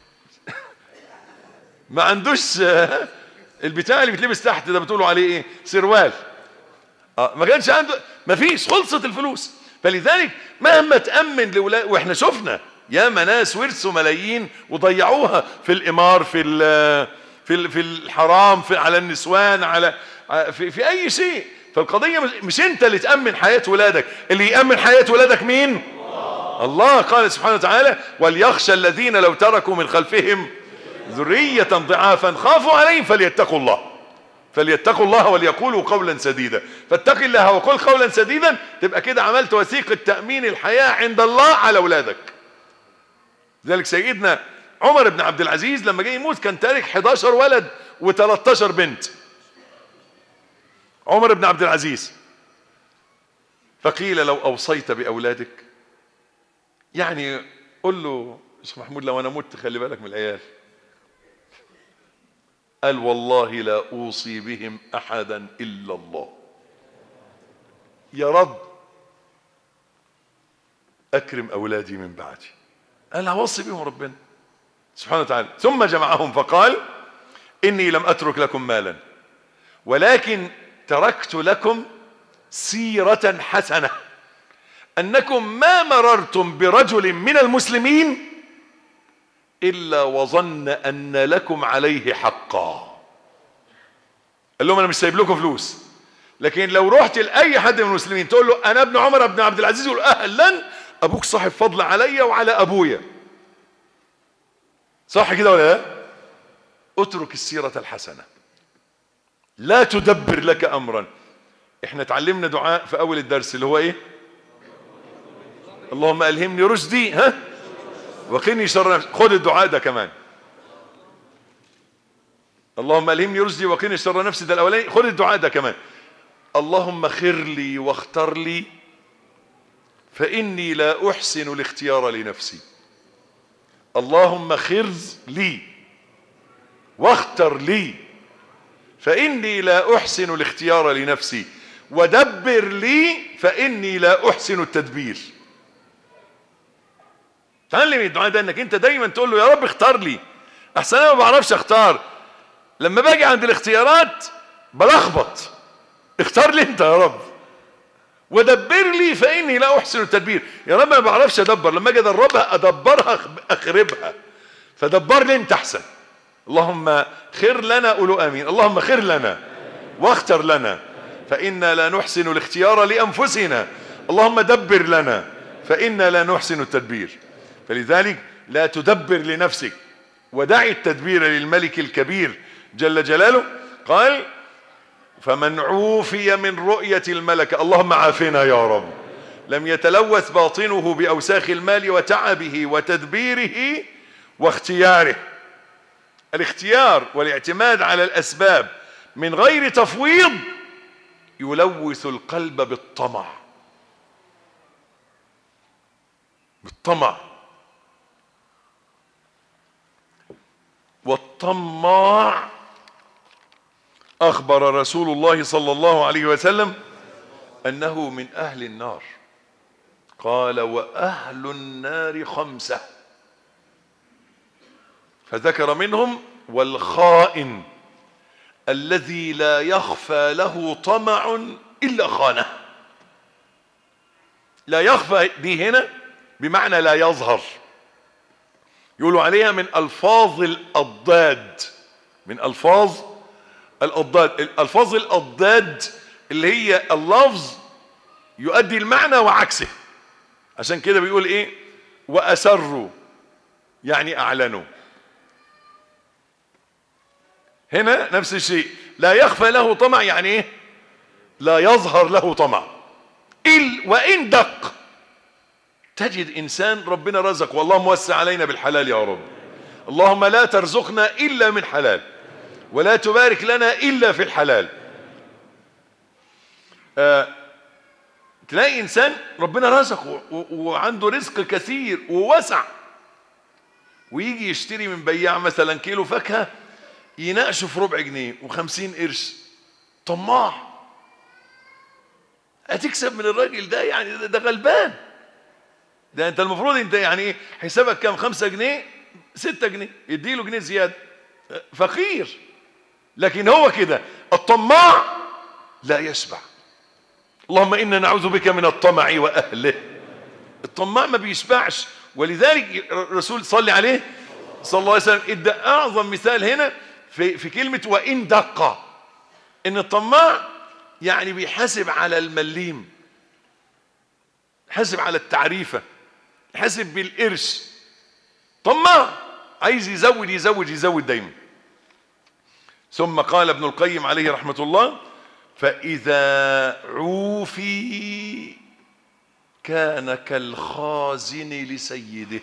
[SPEAKER 2] ما عندوش آه، البتاع اللي بيتلبس تحت ده بتقولوا عليه ايه سروال اه ما كانش عنده ما فيش خلصت الفلوس فلذلك مهما تأمن لولا واحنا شفنا ياما ناس ورثوا ملايين وضيعوها في الإمار في ال في ال في الحرام في على النسوان على في, في أي شيء فالقضية مش, مش أنت اللي تأمن حياة ولادك اللي يأمن حياة ولادك مين؟ الله قال سبحانه وتعالى وليخشى الذين لو تركوا من خلفهم ذرية ضعافا خافوا عليهم فليتقوا الله فليتقوا الله وليقولوا قولا سديدا فاتق الله وقل قولا سديدا تبقى كده عملت وثيقة تأمين الحياة عند الله على أولادك ذلك سيدنا عمر بن عبد العزيز لما جه يموت كان تارك 11 ولد و13 بنت عمر بن عبد العزيز فقيل لو أوصيت بأولادك يعني قل له شيخ محمود لو أنا مت خلي بالك من العيال قال والله لا أوصي بهم أحدا إلا الله يا رب أكرم أولادي من بعدي قال هوصي بهم ربنا سبحانه وتعالى ثم جمعهم فقال إني لم أترك لكم مالا ولكن تركت لكم سيرة حسنة أنكم ما مررتم برجل من المسلمين إلا وظن أن لكم عليه حقا قال لهم أنا مش سايب لكم فلوس لكن لو رحت لأي حد من المسلمين تقول له أنا ابن عمر بن عبد العزيز يقول أهلا أبوك صاحب فضل عليا وعلى أبويا صح كده ولا لا اترك السيرة الحسنة لا تدبر لك أمرا احنا اتعلمنا دعاء في أول الدرس اللي هو ايه اللهم ألهمني رشدي ها وقني شر نفسي خد الدعاء ده كمان اللهم ألهمني رشدي وقني شر نفسي ده الأولاني خد الدعاء ده كمان اللهم خر لي واختر لي فإني لا أحسن الاختيار لنفسي اللهم خرز لي واختر لي فإني لا أحسن الاختيار لنفسي ودبر لي فإني لا أحسن التدبير تعلم الدعاء ده انك انت دايما تقول له يا رب اختار لي احسن انا ما بعرفش اختار لما باجي عند الاختيارات بلخبط اختار لي انت يا رب ودبر لي فاني لا احسن التدبير يا رب ما بعرفش ادبر لما اجي ادربها ادبرها اخربها فدبر لي انت احسن اللهم خير لنا قولوا امين اللهم خير لنا واختر لنا فانا لا نحسن الاختيار لانفسنا اللهم دبر لنا فانا لا نحسن التدبير فلذلك لا تدبر لنفسك ودع التدبير للملك الكبير جل جلاله قال فمن عوفي من رؤية الملكة اللهم عافنا يا رب لم يتلوث باطنه بأوساخ المال وتعبه وتدبيره واختياره الاختيار والاعتماد على الأسباب من غير تفويض يلوث القلب بالطمع بالطمع والطماع أخبر رسول الله صلى الله عليه وسلم أنه من أهل النار قال وأهل النار خمسة فذكر منهم والخائن الذي لا يخفى له طمع إلا خانه لا يخفى دي هنا بمعنى لا يظهر يقولوا عليها من ألفاظ الأضداد من ألفاظ الأضداد الألفاظ الأضداد اللي هي اللفظ يؤدي المعنى وعكسه عشان كده بيقول ايه وأسروا يعني أعلنوا هنا نفس الشيء لا يخفى له طمع يعني ايه لا يظهر له طمع إل وإن دق تجد إنسان ربنا رزق والله موسع علينا بالحلال يا رب اللهم لا ترزقنا إلا من حلال ولا تبارك لنا إلا في الحلال آه تلاقي إنسان ربنا رزقه وعنده رزق كثير ووسع ويجي يشتري من بياع مثلا كيلو فاكهة يناقشه في ربع جنيه وخمسين قرش طماع هتكسب من الراجل ده يعني ده, ده غلبان ده انت المفروض انت يعني ايه حسابك كام خمسة جنيه ستة جنيه يديله جنيه زيادة فقير لكن هو كده الطماع لا يشبع اللهم انا نعوذ بك من الطمع واهله الطماع ما بيشبعش ولذلك الرسول صلى عليه صلى الله عليه وسلم ادى اعظم مثال هنا في في كلمه وان دق ان الطماع يعني بيحاسب على المليم حاسب على التعريفه حاسب بالقرش طماع عايز يزود يزود يزود دايما ثم قال ابن القيم عليه رحمه الله فإذا عوفي كان كالخازن لسيده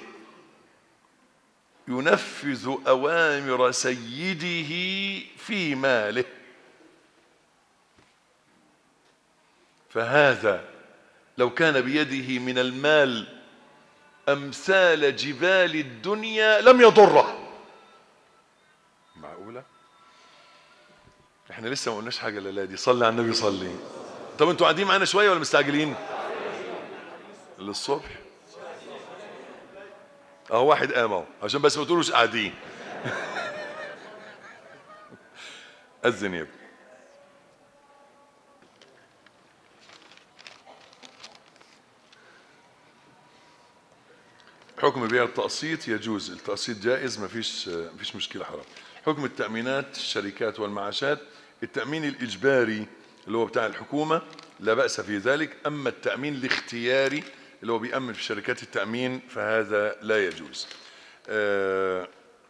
[SPEAKER 2] ينفذ أوامر سيده في ماله فهذا لو كان بيده من المال أمثال جبال الدنيا لم يضره معقولة؟ احنا لسه ما قلناش حاجه لا دي صلي على النبي صلي طب انتوا قاعدين معانا شويه ولا مستعجلين للصبح اهو واحد قام اهو عشان بس ما تقولوش قاعدين اذن يا ابني حكم بيع التقسيط يجوز التقسيط جائز ما فيش ما فيش مشكله حرام حكم التأمينات الشركات والمعاشات التأمين الإجباري اللي هو بتاع الحكومة لا بأس في ذلك أما التأمين الاختياري اللي هو بيأمن في شركات التأمين فهذا لا يجوز آه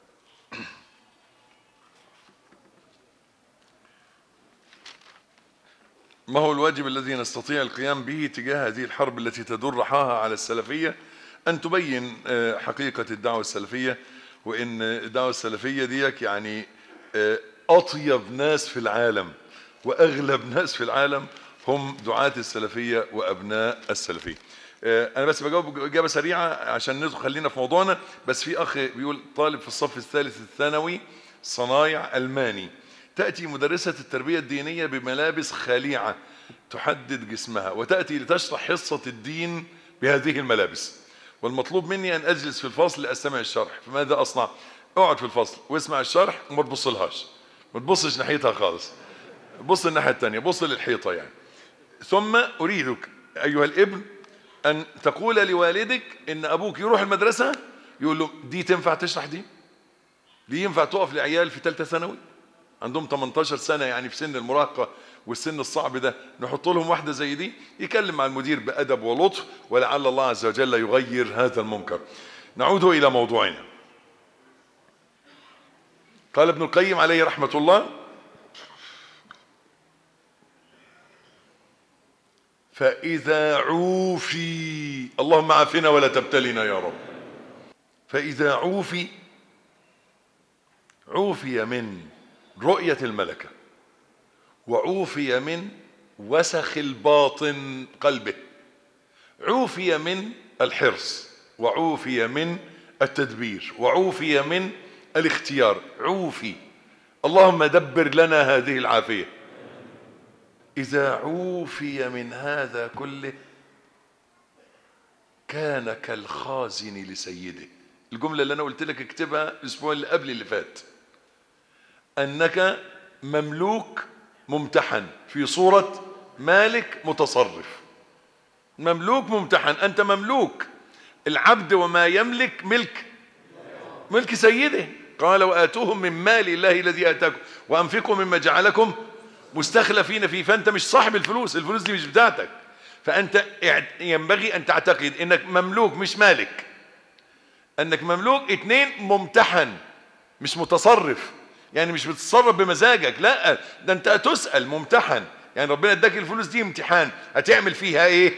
[SPEAKER 2] ما هو الواجب الذي نستطيع القيام به تجاه هذه الحرب التي تدور رحاها على السلفية أن تبين حقيقة الدعوة السلفية وان الدعوه السلفيه ديك يعني اطيب ناس في العالم واغلب ناس في العالم هم دعاة السلفيه وابناء السلفيه. انا بس بجاوب اجابه سريعه عشان ندخل خلينا في موضوعنا بس في اخ بيقول طالب في الصف الثالث الثانوي صنايع الماني تاتي مدرسه التربيه الدينيه بملابس خليعه تحدد جسمها وتاتي لتشرح حصه الدين بهذه الملابس. والمطلوب مني ان اجلس في الفصل لاستمع الشرح فماذا اصنع اقعد في الفصل واسمع الشرح وما تبصلهاش ما تبصش ناحيتها خالص بص الناحيه الثانيه بص للحيطه يعني ثم اريدك ايها الابن ان تقول لوالدك ان ابوك يروح المدرسه يقول له دي تنفع تشرح دي دي ينفع تقف لعيال في ثالثه ثانوي عندهم 18 سنه يعني في سن المراهقه والسن الصعب ده نحط لهم واحده زي دي يكلم مع المدير بادب ولطف ولعل الله عز وجل يغير هذا المنكر نعود الى موضوعنا قال ابن القيم عليه رحمه الله فإذا عوفي اللهم عافنا ولا تبتلنا يا رب فإذا عوفي عوفي من رؤية الملكة وعوفي من وسخ الباطن قلبه عوفي من الحرص وعوفي من التدبير وعوفي من الاختيار عوفي اللهم دبر لنا هذه العافيه إذا عوفي من هذا كله كان كالخازن لسيده الجملة اللي أنا قلت لك اكتبها الأسبوع اللي قبل اللي فات أنك مملوك ممتحن في صورة مالك متصرف مملوك ممتحن أنت مملوك العبد وما يملك ملك ملك سيده قال وآتوهم من مال الله الذي آتاكم وأنفقوا مما جعلكم مستخلفين فيه فانت مش صاحب الفلوس الفلوس دي مش بتاعتك فانت ينبغي ان تعتقد انك مملوك مش مالك انك مملوك اتنين ممتحن مش متصرف يعني مش بتتصرف بمزاجك لا ده انت هتسأل ممتحن يعني ربنا اداك الفلوس دي امتحان هتعمل فيها ايه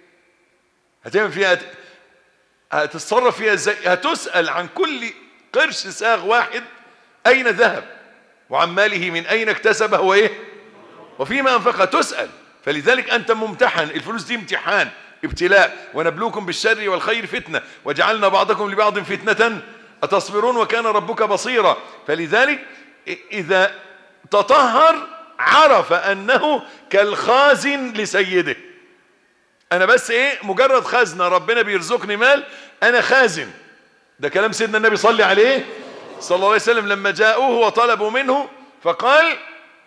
[SPEAKER 2] هتعمل فيها هت... هتتصرف فيها ازاي هتسأل عن كل قرش ساغ واحد اين ذهب وعن ماله من اين اكتسبه وايه وفيما انفقها تسأل فلذلك أنت ممتحن الفلوس دي امتحان ابتلاء ونبلوكم بالشر والخير فتنة وجعلنا بعضكم لبعض فتنة أتصبرون وكان ربك بصيرا فلذلك إذا تطهر عرف أنه كالخازن لسيده أنا بس إيه مجرد خزنة ربنا بيرزقني مال أنا خازن ده كلام سيدنا النبي صلى عليه صلى الله عليه وسلم لما جاءوه وطلبوا منه فقال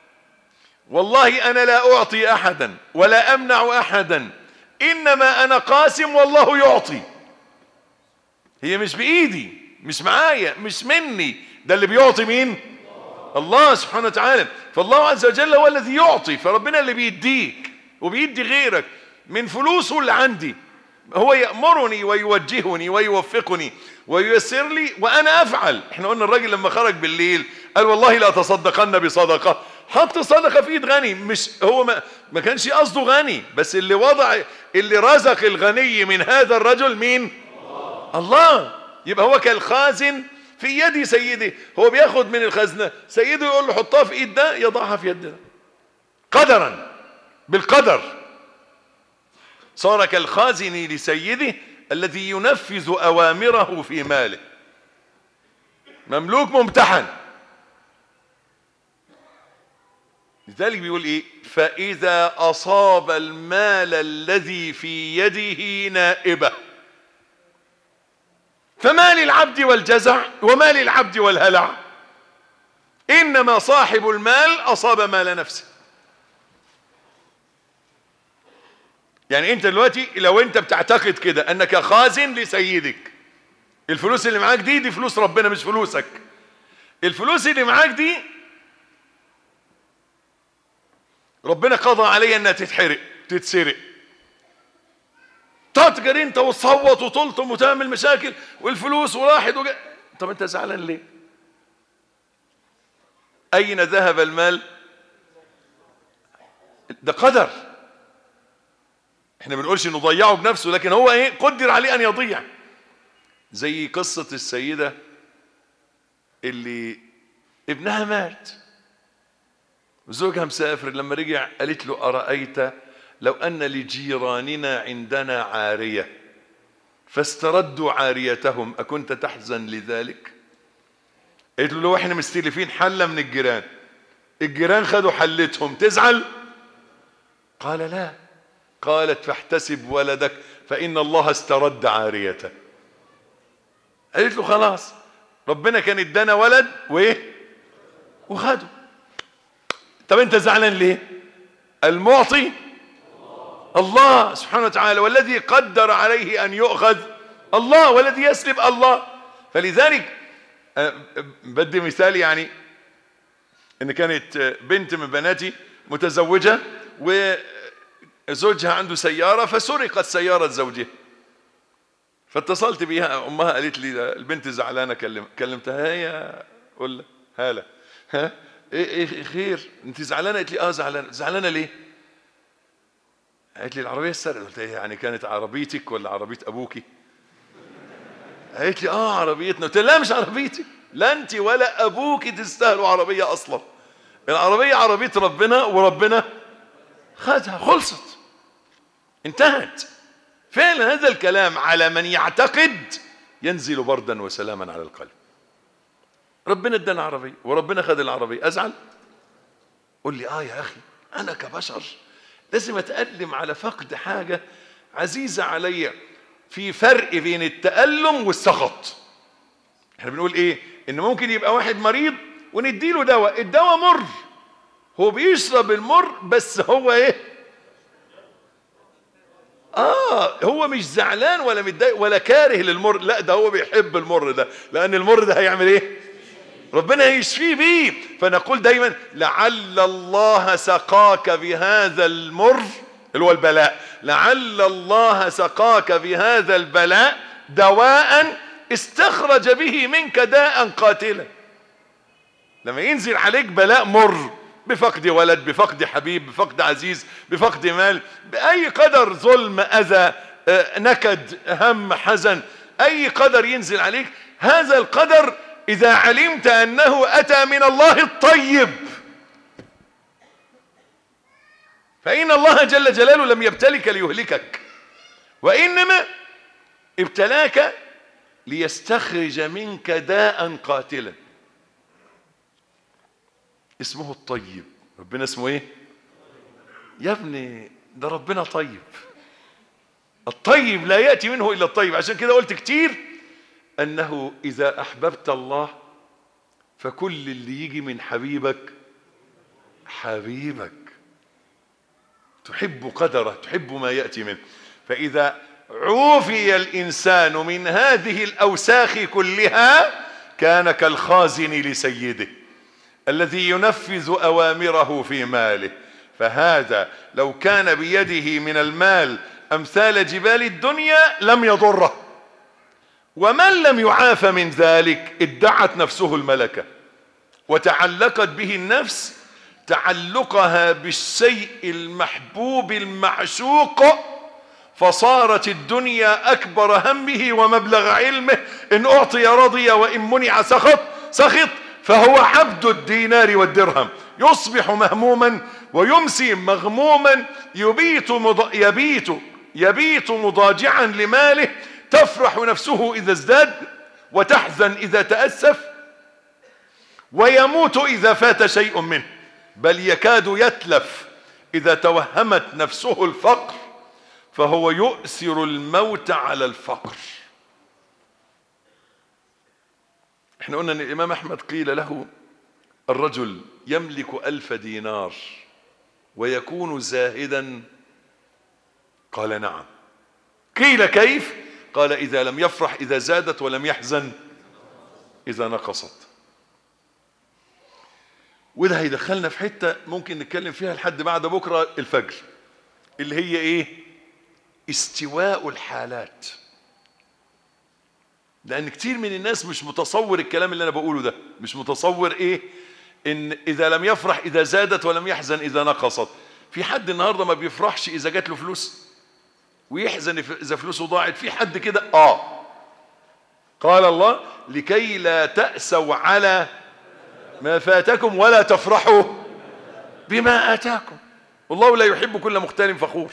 [SPEAKER 2] والله أنا لا أعطي أحدا ولا أمنع أحدا إنما أنا قاسم والله يعطي هي مش بإيدي مش معايا مش مني ده اللي بيعطي مين الله سبحانه وتعالى فالله عز وجل هو الذي يعطي فربنا اللي بيديك وبيدي غيرك من فلوسه اللي عندي هو يأمرني ويوجهني ويوفقني وييسر لي وأنا أفعل احنا قلنا الراجل لما خرج بالليل قال والله لا تصدقن بصدقة حط صدقة في ايد غني مش هو ما, ما كانش قصده غني بس اللي وضع اللي رزق الغني من هذا الرجل مين الله يبقى هو كالخازن في يد سيده هو بياخد من الخزنة سيده يقول له حطها في ايد ده يضعها في يد ده قدرا بالقدر صار كالخازن لسيده الذي ينفذ أوامره في ماله مملوك ممتحن لذلك بيقول ايه فاذا اصاب المال الذي في يده نائبه فما للعبد والجزع وما للعبد والهلع انما صاحب المال اصاب مال نفسه يعني انت دلوقتي لو انت بتعتقد كده انك خازن لسيدك الفلوس اللي معاك دي دي فلوس ربنا مش فلوسك الفلوس اللي معاك دي ربنا قضى عليها انها تتحرق تتسرق تتجر انت وتصوت وتلطم وتعمل مشاكل والفلوس وراحت وجا... طب انت زعلان ليه اين ذهب المال ده قدر احنا ما بنقولش انه ضيعه بنفسه لكن هو ايه قدر عليه ان يضيع زي قصة السيدة اللي ابنها مات زوجها مسافر لما رجع قالت له أرأيت لو أن لجيراننا عندنا عارية فاستردوا عاريتهم أكنت تحزن لذلك قالت له لو احنا مستلفين حلة من الجيران الجيران خدوا حلتهم تزعل قال لا قالت فاحتسب ولدك فإن الله استرد عاريته قالت له خلاص ربنا كان ادانا ولد وايه وخده طب انت زعلان ليه المعطي الله سبحانه وتعالى والذي قدر عليه أن يؤخذ الله والذي يسلب الله فلذلك أه، بدي مثال يعني ان كانت بنت من بناتي متزوجة وزوجها عنده سيارة فسرقت سيارة زوجها فاتصلت بيها امها قالت لي ده البنت زعلانه كلم كلمتها هي قول هاله ها ايه ايه خير انت زعلانه قالت لي اه زعلانه زعلانه ليه قالت لي العربيه اتسرقت قلت لها يعني كانت عربيتك ولا عربيه ابوكي قالت لي اه عربيتنا قلت لها لا مش عربيتك لا انت ولا ابوك تستاهلوا عربيه اصلا العربيه عربيه ربنا وربنا خدها خلصت انتهت فعلا هذا الكلام على من يعتقد ينزل بردا وسلاما على القلب ربنا ادانا عربيه وربنا خد العربيه ازعل قول لي اه يا اخي انا كبشر لازم اتالم على فقد حاجه عزيزه عليا في فرق بين التالم والسخط احنا بنقول ايه ان ممكن يبقى واحد مريض ونديله دواء الدواء مر هو بيشرب المر بس هو ايه اه هو مش زعلان ولا متضايق ولا كاره للمر لا ده هو بيحب المر ده لان المر ده هيعمل ايه ربنا يشفيه بيه فنقول دايما لعل الله سقاك بهذا المر اللي هو البلاء لعل الله سقاك بهذا البلاء دواء استخرج به منك داء قاتلا لما ينزل عليك بلاء مر بفقد ولد بفقد حبيب بفقد عزيز بفقد مال بأي قدر ظلم أذى آه، نكد هم حزن أي قدر ينزل عليك هذا القدر إذا علمت أنه أتى من الله الطيب فإن الله جل جلاله لم يبتلك ليهلكك وإنما ابتلاك ليستخرج منك داء قاتلا اسمه الطيب ربنا اسمه ايه يا ابني ده ربنا طيب الطيب لا يأتي منه إلا الطيب عشان كده قلت كتير أنه إذا أحببت الله فكل اللي يجي من حبيبك حبيبك تحب قدره تحب ما يأتي منه فإذا عوفي الإنسان من هذه الأوساخ كلها كان كالخازن لسيده الذي ينفذ أوامره في ماله فهذا لو كان بيده من المال أمثال جبال الدنيا لم يضره ومن لم يعاف من ذلك ادعت نفسه الملكة وتعلقت به النفس تعلقها بالشيء المحبوب المعشوق فصارت الدنيا أكبر همه ومبلغ علمه إن أعطي رضي وإن منع سخط سخط فهو عبد الدينار والدرهم يصبح مهموما ويمسي مغموما يبيت مض... يبيت يبيت مضاجعا لماله تفرح نفسه إذا ازداد وتحزن إذا تأسف ويموت إذا فات شيء منه بل يكاد يتلف إذا توهمت نفسه الفقر فهو يؤثر الموت على الفقر احنا قلنا ان الامام احمد قيل له الرجل يملك الف دينار ويكون زاهدا قال نعم قيل كيف قال اذا لم يفرح اذا زادت ولم يحزن اذا نقصت وده هيدخلنا في حته ممكن نتكلم فيها لحد بعد بكره الفجر اللي هي ايه استواء الحالات لان كتير من الناس مش متصور الكلام اللي انا بقوله ده مش متصور ايه ان اذا لم يفرح اذا زادت ولم يحزن اذا نقصت في حد النهارده ما بيفرحش اذا جات له فلوس ويحزن اذا فلوسه ضاعت في حد كده اه قال الله لكي لا تأسوا على ما فاتكم ولا تفرحوا بما آتاكم والله لا يحب كل مختال فخور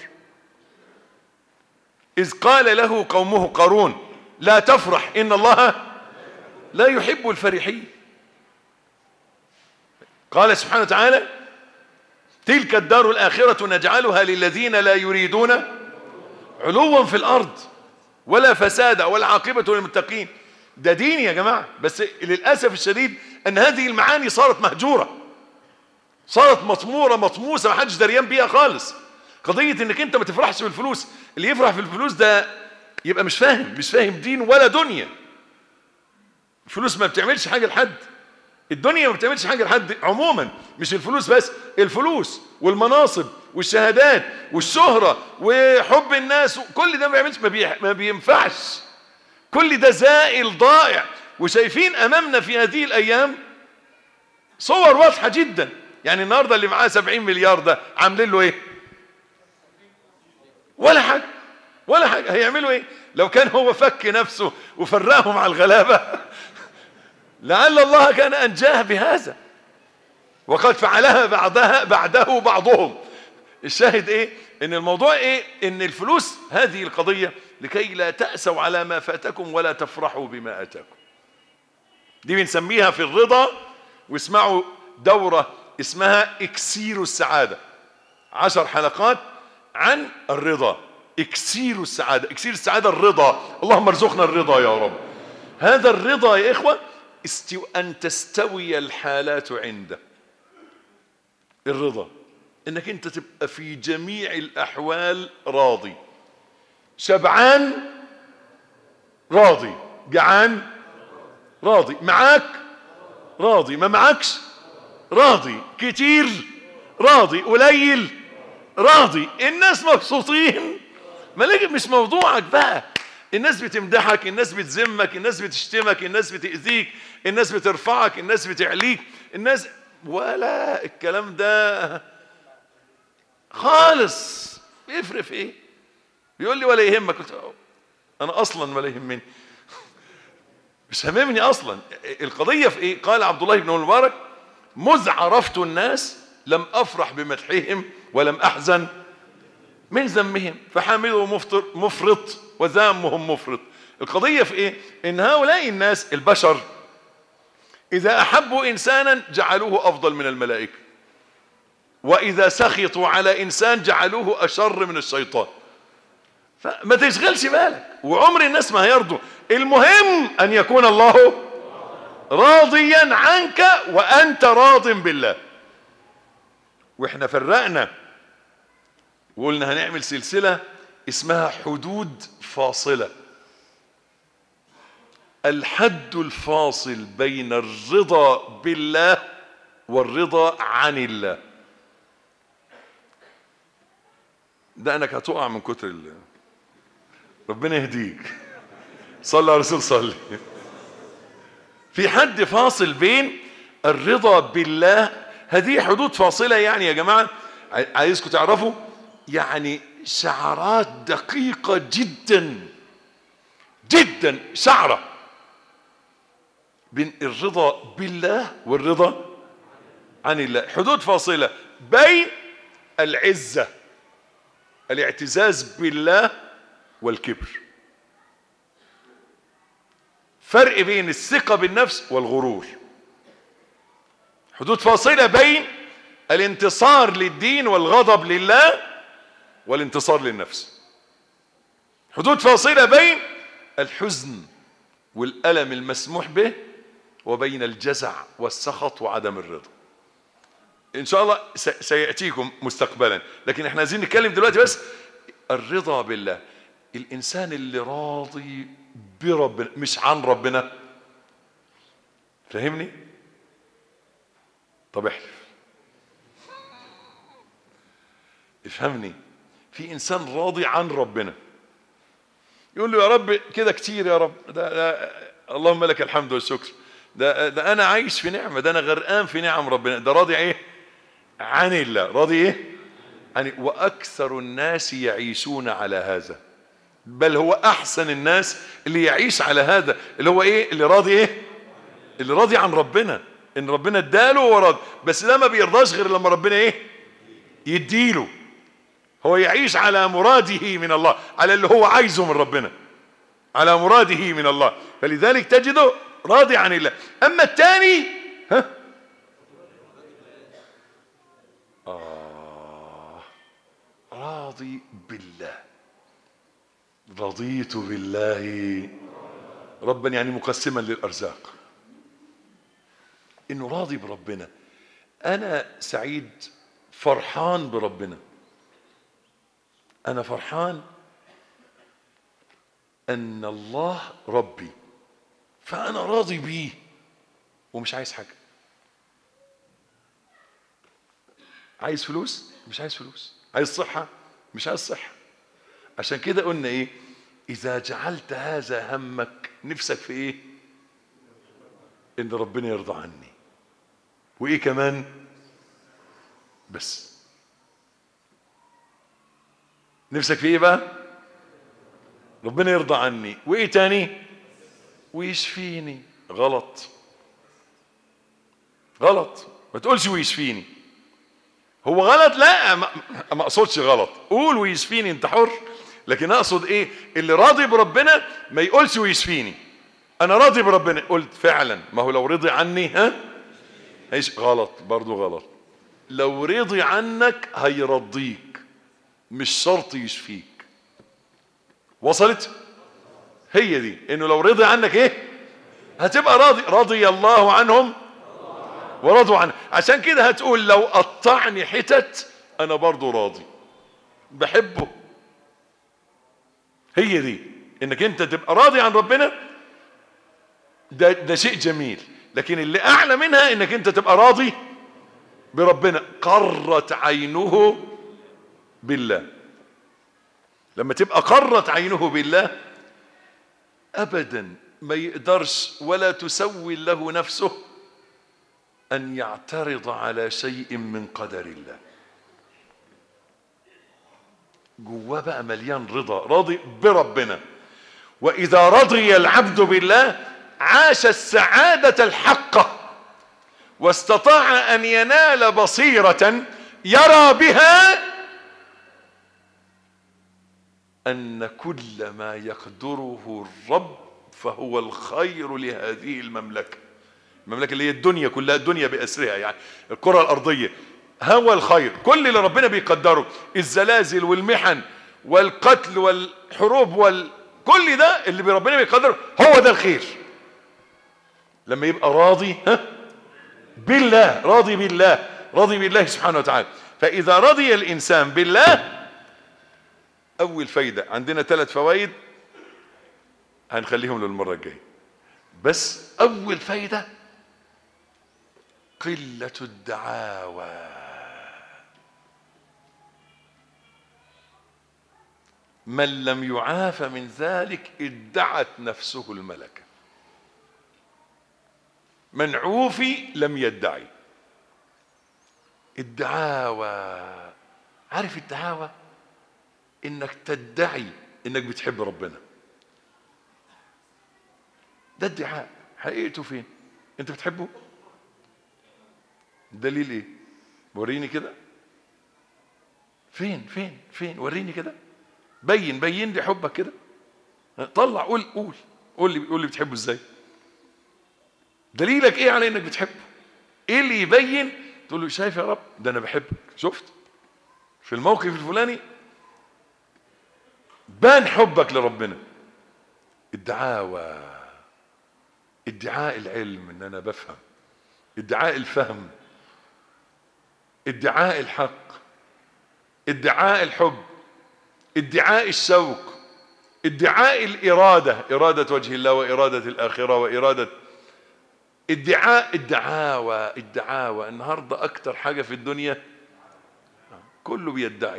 [SPEAKER 2] إذ قال له قومه قارون لا تفرح إن الله لا يحب الفرحين قال سبحانه وتعالى تلك الدار الآخرة نجعلها للذين لا يريدون علوا في الأرض ولا فسادا والعاقبة للمتقين ده دين يا جماعة بس للأسف الشديد أن هذه المعاني صارت مهجورة صارت مطمورة مطموسة ما حدش دريان بيها خالص قضيه انك انت ما تفرحش بالفلوس اللي يفرح في الفلوس ده يبقى مش فاهم مش فاهم دين ولا دنيا الفلوس ما بتعملش حاجه لحد الدنيا ما بتعملش حاجه لحد عموما مش الفلوس بس الفلوس والمناصب والشهادات والشهره وحب الناس كل ده ما بيعملش ما, بي... ما بينفعش كل ده زائل ضائع وشايفين امامنا في هذه الايام صور واضحه جدا يعني النهارده اللي معاه 70 مليار ده عاملين له ايه ولا حاجه ولا حاجه هيعملوا ايه لو كان هو فك نفسه وفرقهم على الغلابه لعل الله كان انجاه بهذا وقد فعلها بعدها بعده بعضهم الشاهد ايه ان الموضوع ايه ان الفلوس هذه القضيه لكي لا تاسوا على ما فاتكم ولا تفرحوا بما اتاكم دي بنسميها في الرضا واسمعوا دوره اسمها اكسير السعاده عشر حلقات عن الرضا اكسير السعاده اكسير السعاده الرضا اللهم ارزقنا الرضا يا رب هذا الرضا يا اخوه استو ان تستوي الحالات عنده الرضا انك انت تبقى في جميع الاحوال راضي شبعان راضي جعان راضي معاك راضي ما معكش راضي كتير راضي قليل راضي الناس مبسوطين مالك مش موضوعك بقى الناس بتمدحك الناس بتذمك الناس بتشتمك الناس بتأذيك الناس بترفعك الناس بتعليك الناس ولا الكلام ده خالص بيفرق في ايه بيقول لي ولا يهمك قلت انا اصلا ولا يهمني مش هممني اصلا القضيه في ايه قال عبد الله بن المبارك مذ عرفت الناس لم افرح بمدحهم ولم احزن من ذمهم فحامله مفطر مفرط وذامهم مفرط القضيه في ايه ان هؤلاء الناس البشر اذا احبوا انسانا جعلوه افضل من الملائكه واذا سخطوا على انسان جعلوه اشر من الشيطان فما تشغلش بالك وعمر الناس ما هيرضوا المهم ان يكون الله راضيا عنك وانت راض بالله واحنا فرقنا وقلنا هنعمل سلسله اسمها حدود فاصله الحد الفاصل بين الرضا بالله والرضا عن الله ده انك هتقع من كتر ال... ربنا يهديك صلى على رسول صلي في حد فاصل بين الرضا بالله هذه حدود فاصلة يعني يا جماعة عايزكم تعرفوا يعني شعرات دقيقة جدا جدا شعرة بين الرضا بالله والرضا عن الله حدود فاصلة بين العزة الاعتزاز بالله والكبر فرق بين الثقة بالنفس والغرور حدود فاصلة بين الانتصار للدين والغضب لله والانتصار للنفس حدود فاصلة بين الحزن والألم المسموح به وبين الجزع والسخط وعدم الرضا ان شاء الله سياتيكم مستقبلا لكن احنا عايزين نتكلم دلوقتي بس الرضا بالله الانسان اللي راضي بربنا مش عن ربنا فاهمني طب احلف افهمني في انسان راضي عن ربنا يقول له يا رب كده كتير يا رب ده, ده اللهم لك الحمد والشكر ده, ده انا عايش في نعمه ده انا غرقان في نعم ربنا ده راضي ايه عن الله راضي ايه عن واكثر الناس يعيشون على هذا بل هو احسن الناس اللي يعيش على هذا اللي هو ايه اللي راضي ايه اللي راضي عن ربنا ان ربنا اداله وهو راضي بس ده ما بيرضاش غير لما ربنا ايه يديله هو يعيش على مراده من الله على اللي هو عايزه من ربنا على مراده من الله فلذلك تجده راضي عن الله اما الثاني ها آه راضي بالله رضيت بالله ربا يعني مقسما للارزاق انه راضي بربنا انا سعيد فرحان بربنا انا فرحان ان الله ربي فانا راضي بيه ومش عايز حاجه عايز فلوس مش عايز فلوس عايز صحه مش عايز صحه عشان كده قلنا ايه اذا جعلت هذا همك نفسك في ايه ان ربنا يرضى عني وايه كمان بس نفسك في ايه بقى ربنا يرضى عني وايه تاني ويشفيني غلط غلط ما تقولش ويشفيني هو غلط لا ما ما اقصدش غلط قول ويشفيني انت حر لكن اقصد ايه اللي راضي بربنا ما يقولش ويشفيني انا راضي بربنا قلت فعلا ما هو لو رضي عني ها ايش غلط برضو غلط لو رضي عنك هيرضيك مش شرط يشفيك وصلت هي دي انه لو رضي عنك ايه هتبقى راضي رضي الله عنهم ورضوا عنه عشان كده هتقول لو قطعني حتت انا برضو راضي بحبه هي دي انك انت تبقى راضي عن ربنا ده ده شيء جميل لكن اللي اعلى منها انك انت تبقى راضي بربنا قرت عينه بالله لما تبقى قرت عينه بالله ابدا ما يقدرش ولا تسوي له نفسه ان يعترض على شيء من قدر الله جواه بقى مليان رضا راضي بربنا واذا رضي العبد بالله عاش السعاده الحقه واستطاع ان ينال بصيره يرى بها ان كل ما يقدره الرب فهو الخير لهذه المملكه المملكه اللي هي الدنيا كلها الدنيا باسرها يعني الكره الارضيه هو الخير كل اللي ربنا بيقدره الزلازل والمحن والقتل والحروب وال كل ده اللي ربنا بيقدره هو ده الخير لما يبقى راضي ها بالله راضي بالله راضي بالله سبحانه وتعالى فاذا رضي الانسان بالله اول فايده عندنا ثلاث فوائد هنخليهم للمره الجايه بس اول فايده قله الدعاوى من لم يعاف من ذلك ادعت نفسه الملكه من عوفي لم يدعي الدعاوى عارف الدعاوى انك تدعي انك بتحب ربنا ده ادعاء حقيقته فين انت بتحبه دليل ايه وريني كده فين فين فين وريني كده بين بين لي حبك كده طلع قول قول قول لي قول لي بتحبه ازاي دليلك ايه على انك بتحبه ايه اللي يبين تقول له شايف يا رب ده انا بحبك شفت في الموقف الفلاني بان حبك لربنا الدعاوى ادعاء العلم ان انا بفهم ادعاء الفهم ادعاء الحق ادعاء الحب ادعاء الشوق ادعاء الإرادة إرادة وجه الله وإرادة الآخرة وإرادة ادعاء الدعاوى الدعاوى النهاردة أكتر حاجة في الدنيا كله بيدعي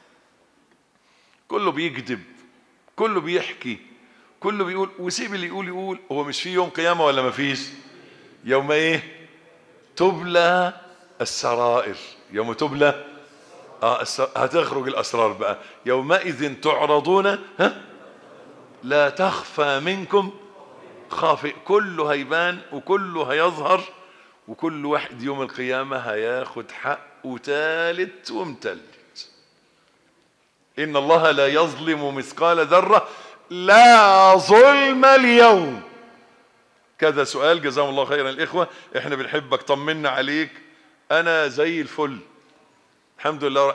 [SPEAKER 2] كله بيكذب كله بيحكي كله بيقول وسيب اللي يقول يقول هو مش في يوم قيامة ولا ما فيش يوم ايه تبلى السرائر يوم تبلى آه هتخرج الأسرار بقى يومئذ تعرضون ها لا تخفى منكم خافئ كله هيبان وكله هيظهر وكل واحد يوم القيامة هياخد حقه تالت ومتلت إن الله لا يظلم مثقال ذرة لا ظلم اليوم كذا سؤال جزاهم الله خيرا الإخوة احنا بنحبك طمنا عليك أنا زي الفل الحمد لله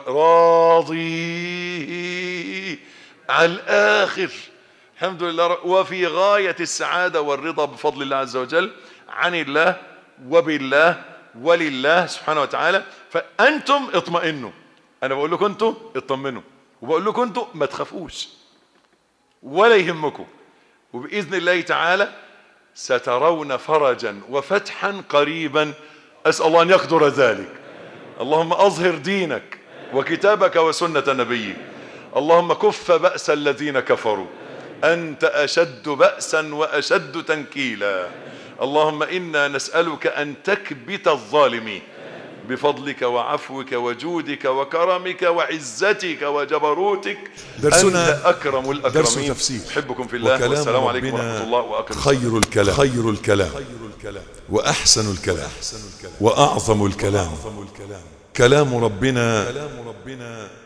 [SPEAKER 2] راضي على الآخر الحمد لله وفي غاية السعادة والرضا بفضل الله عز وجل عن الله وبالله ولله سبحانه وتعالى فأنتم اطمئنوا أنا بقول لكم أنتم اطمنوا وبقول لكم انتوا ما تخافوش ولا يهمكم وبإذن الله تعالى سترون فرجا وفتحا قريبا أسأل الله أن يقدر ذلك اللهم أظهر دينك وكتابك وسنة نبيك اللهم كف بأس الذين كفروا أنت أشد بأسا وأشد تنكيلا اللهم إنا نسألك أن تكبت الظالمين بفضلك وعفوك وجودك وكرمك وعزتك وجبروتك
[SPEAKER 3] درسنا
[SPEAKER 2] أنت أكرم الأكرمين
[SPEAKER 3] درس تفسير
[SPEAKER 2] أحبكم في الله
[SPEAKER 3] وكلام
[SPEAKER 2] والسلام عليكم
[SPEAKER 3] ربنا
[SPEAKER 2] ورحمة الله وأكرم
[SPEAKER 3] خير الكلام خير الكلام وأحسن الكلام وأعظم الكلام كلام ربنا